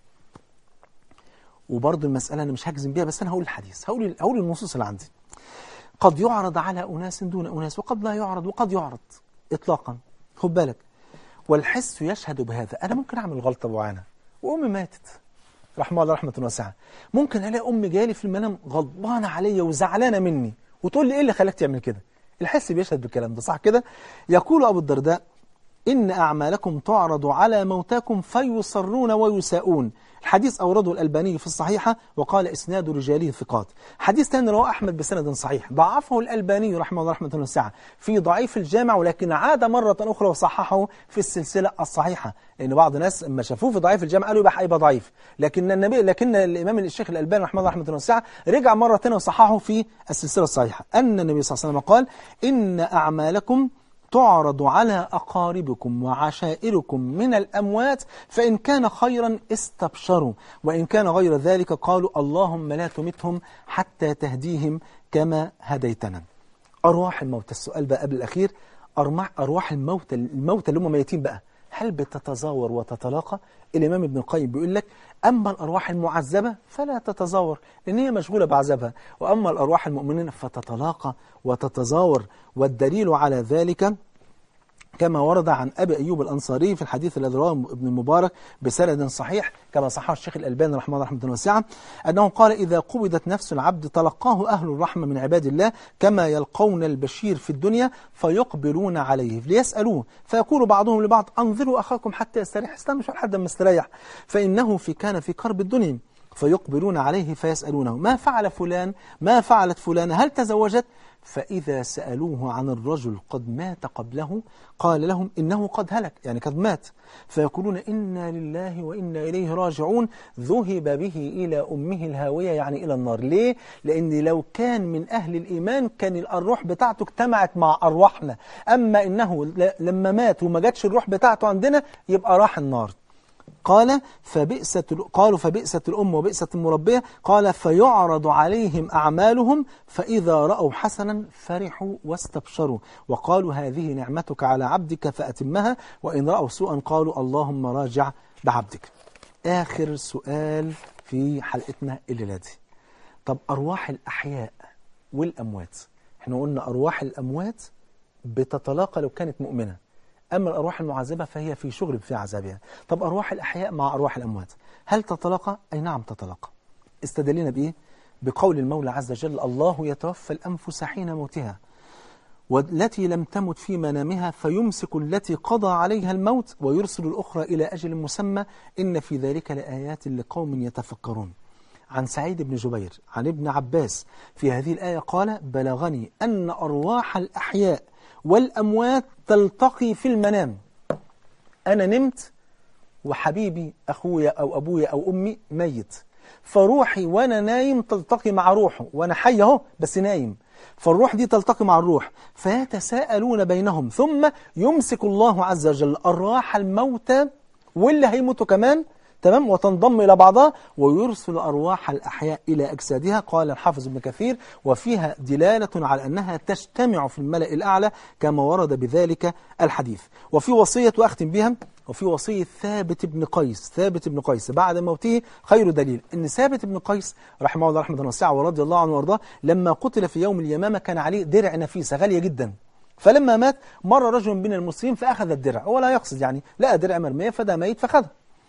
وبرضه المسألة أنا مش هجزم بيها بس أنا هقول الحديث هقول هقول النصوص اللي عندي قد يعرض على أناس دون أناس وقد لا يعرض وقد يعرض إطلاقا خد بالك والحس يشهد بهذا أنا ممكن أعمل غلطة معينة وأمي ماتت رحمة الله رحمة واسعة ممكن ألاقي أمي جالي في المنام غضبانة عليا وزعلانة مني وتقول لي إيه اللي خلاك تعمل كده الحس بيشهد بالكلام ده صح كده يقول أبو الدرداء إن أعمالكم تعرض على موتاكم فيصرون ويساءون الحديث أورده الألباني في الصحيحة وقال إسناد رجاله ثقات حديث ثاني رواه أحمد بسند صحيح ضعفه الألباني رحمه الله رحمة واسعة في ضعيف الجامع ولكن عاد مرة أخرى وصححه في السلسلة الصحيحة لأن بعض الناس لما شافوه في ضعيف الجامع قالوا يبقى هيبقى ضعيف لكن النبي لكن الإمام الشيخ الألباني رحمه الله رحمة واسعة رجع مرة ثانية وصححه في السلسلة الصحيحة أن النبي صلى الله عليه وسلم قال إن أعمالكم تعرض على أقاربكم وعشائركم من الأموات فإن كان خيرا استبشروا وإن كان غير ذلك قالوا اللهم لا تمتهم حتى تهديهم كما هديتنا أرواح الموتى السؤال بقى قبل الأخير أرمح أرواح الموتى الموتى اللي هم ميتين بقى هل بتتزاور وتتلاقى الإمام ابن القيم بيقول لك أما الأرواح المعذبة فلا تتزاور لأن هي مشغولة بعذابها وأما الأرواح المؤمنين فتتلاقى وتتزاور والدليل على ذلك كما ورد عن أبي أيوب الأنصاري في الحديث الذي رواه ابن المبارك بسند صحيح كما صححه الشيخ الألباني رحمه الله رحمة واسعة أنه قال إذا قبضت نفس العبد تلقاه أهل الرحمة من عباد الله كما يلقون البشير في الدنيا فيقبلون عليه ليسألوه فيقول بعضهم لبعض أنظروا أخاكم حتى يستريح استنوا شوية لحد ما استريح فإنه في كان في كرب الدنيا فيقبلون عليه فيسألونه ما فعل فلان ما فعلت فلان هل تزوجت فإذا سألوه عن الرجل قد مات قبله قال لهم إنه قد هلك يعني قد مات فيقولون إنا لله وإنا إليه راجعون ذهب به إلى أمه الهاوية يعني إلى النار ليه؟ لأن لو كان من أهل الإيمان كان الأرواح بتاعته اجتمعت مع أرواحنا أما إنه لما مات وما جاتش الروح بتاعته عندنا يبقى راح النار قال فبئست قالوا فبئست الأم وبئست المربية قال فيعرض عليهم أعمالهم فإذا رأوا حسنا فرحوا واستبشروا وقالوا هذه نعمتك على عبدك فأتمها وإن رأوا سوءا قالوا اللهم راجع بعبدك آخر سؤال في حلقتنا الليلة دي طب أرواح الأحياء والأموات احنا قلنا أرواح الأموات بتتلاقى لو كانت مؤمنة أما الأرواح المعذبة فهي في شغل في عذابها طب أرواح الأحياء مع أرواح الأموات هل تتلاقى؟ أي نعم تتلاقى استدلنا بإيه؟ بقول المولى عز وجل الله يتوفى الأنفس حين موتها والتي لم تمت في منامها فيمسك التي قضى عليها الموت ويرسل الأخرى إلى أجل مسمى إن في ذلك لآيات لقوم يتفكرون عن سعيد بن جبير عن ابن عباس في هذه الآية قال بلغني أن أرواح الأحياء والأموات تلتقي في المنام أنا نمت وحبيبي أخويا أو أبويا أو أمي ميت فروحي وأنا نايم تلتقي مع روحه وأنا حي أهو بس نايم فالروح دي تلتقي مع الروح فيتساءلون بينهم ثم يمسك الله عز وجل أرواح الموتى واللي هيموتوا كمان تمام وتنضم إلى بعضها ويرسل أرواح الأحياء إلى أجسادها قال الحافظ ابن كثير وفيها دلالة على أنها تجتمع في الملأ الأعلى كما ورد بذلك الحديث وفي وصية وأختم بها وفي وصية ثابت بن قيس ثابت بن قيس بعد موته خير دليل أن ثابت بن قيس رحمه الله رحمة واسعة ورضي الله عنه وارضاه لما قتل في يوم اليمامة كان عليه درع نفيسة غالية جدا فلما مات مر رجل من المسلمين فأخذ الدرع هو لا يقصد يعني لقى درع مرمية فده ميت فخذه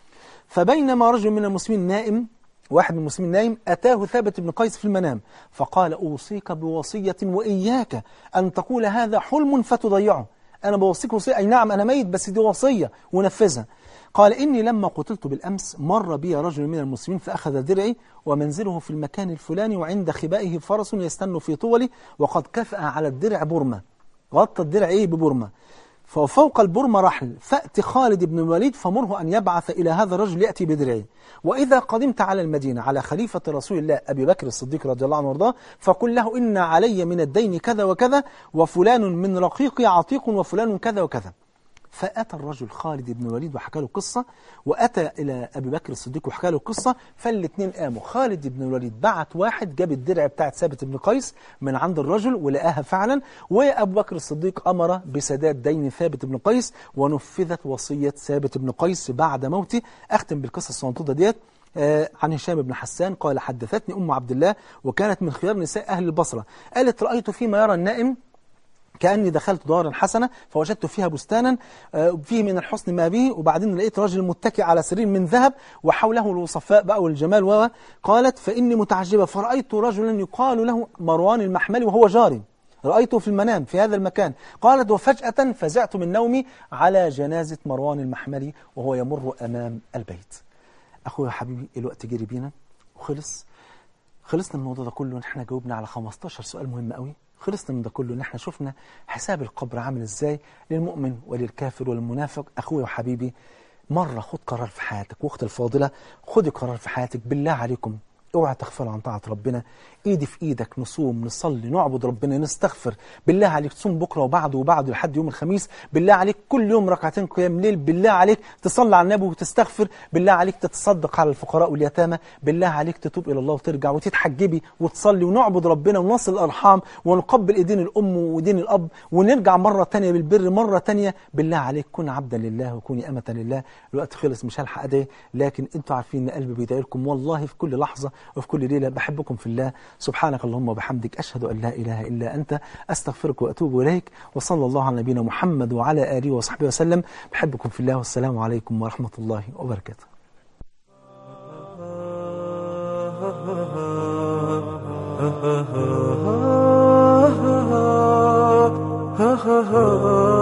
فبينما رجل من المسلمين نائم واحد من المسلمين نايم أتاه ثابت بن قيس في المنام فقال أوصيك بوصية وإياك أن تقول هذا حلم فتضيعه أنا بوصيك وصية أي نعم أنا ميت بس دي وصية ونفذها قال إني لما قتلت بالأمس مر بي رجل من المسلمين فأخذ درعي ومنزله في المكان الفلاني وعند خبائه فرس يستن في طولي وقد كفأ على الدرع برمة غطى الدرع إيه ببرمة ففوق البرمة رحل فأت خالد بن الوليد فمره أن يبعث إلى هذا الرجل يأتي بدرعه وإذا قدمت على المدينة على خليفة رسول الله أبي بكر الصديق رضي الله عنه وارضاه فقل له إن علي من الدين كذا وكذا وفلان من رقيقي عتيق وفلان كذا وكذا فأتى الرجل خالد بن الوليد وحكى له قصة وأتى إلى أبي بكر الصديق وحكى له قصة فالاثنين قاموا خالد بن الوليد بعت واحد جاب الدرع بتاعت ثابت بن قيس من عند الرجل ولقاها فعلا وأبو بكر الصديق أمر بسداد دين ثابت بن قيس ونفذت وصية ثابت بن قيس بعد موته أختم بالقصة الصنطوطة ديت آه عن هشام بن حسان قال حدثتني أم عبد الله وكانت من خيار نساء أهل البصرة قالت رأيت فيما يرى النائم كأني دخلت دارا حسنة فوجدت فيها بستانا فيه من الحسن ما به وبعدين لقيت رجل متكئ على سرير من ذهب وحوله الوصفاء بقى والجمال وقالت فإني متعجبة فرأيت رجلا يقال له مروان المحملي وهو جاري رأيته في المنام في هذا المكان قالت وفجأة فزعت من نومي على جنازة مروان المحملي وهو يمر أمام البيت أخويا حبيبي الوقت جري بينا وخلص خلصنا من الموضوع ده كله ان احنا جاوبنا على 15 سؤال مهم قوي خلصنا من ده كله ان احنا شفنا حساب القبر عامل ازاي للمؤمن وللكافر وللمنافق اخويا وحبيبي مرة خد قرار في حياتك واختي الفاضلة خدي قرار في حياتك بالله عليكم اوعى تغفل عن طاعة ربنا ايدي في ايدك نصوم نصلي نعبد ربنا نستغفر بالله عليك تصوم بكرة وبعده وبعده لحد يوم الخميس بالله عليك كل يوم ركعتين قيام ليل بالله عليك تصلي على النبي وتستغفر بالله عليك تتصدق على الفقراء واليتامى بالله عليك تتوب الى الله وترجع وتتحجبي وتصلي ونعبد ربنا ونصل الارحام ونقبل ايدين الام ودين الاب ونرجع مرة تانية بالبر مرة تانية بالله عليك كن عبدا لله وكوني امة لله الوقت خلص مش هلحق ادعي لكن انتوا عارفين ان قلبي بيدعي لكم والله في كل لحظة وفي كل ليلة بحبكم في الله سبحانك اللهم وبحمدك أشهد أن لا إله إلا أنت أستغفرك وأتوب إليك وصلى الله على نبينا محمد وعلى آله وصحبه وسلم بحبكم في الله والسلام عليكم ورحمة الله وبركاته ha ha ha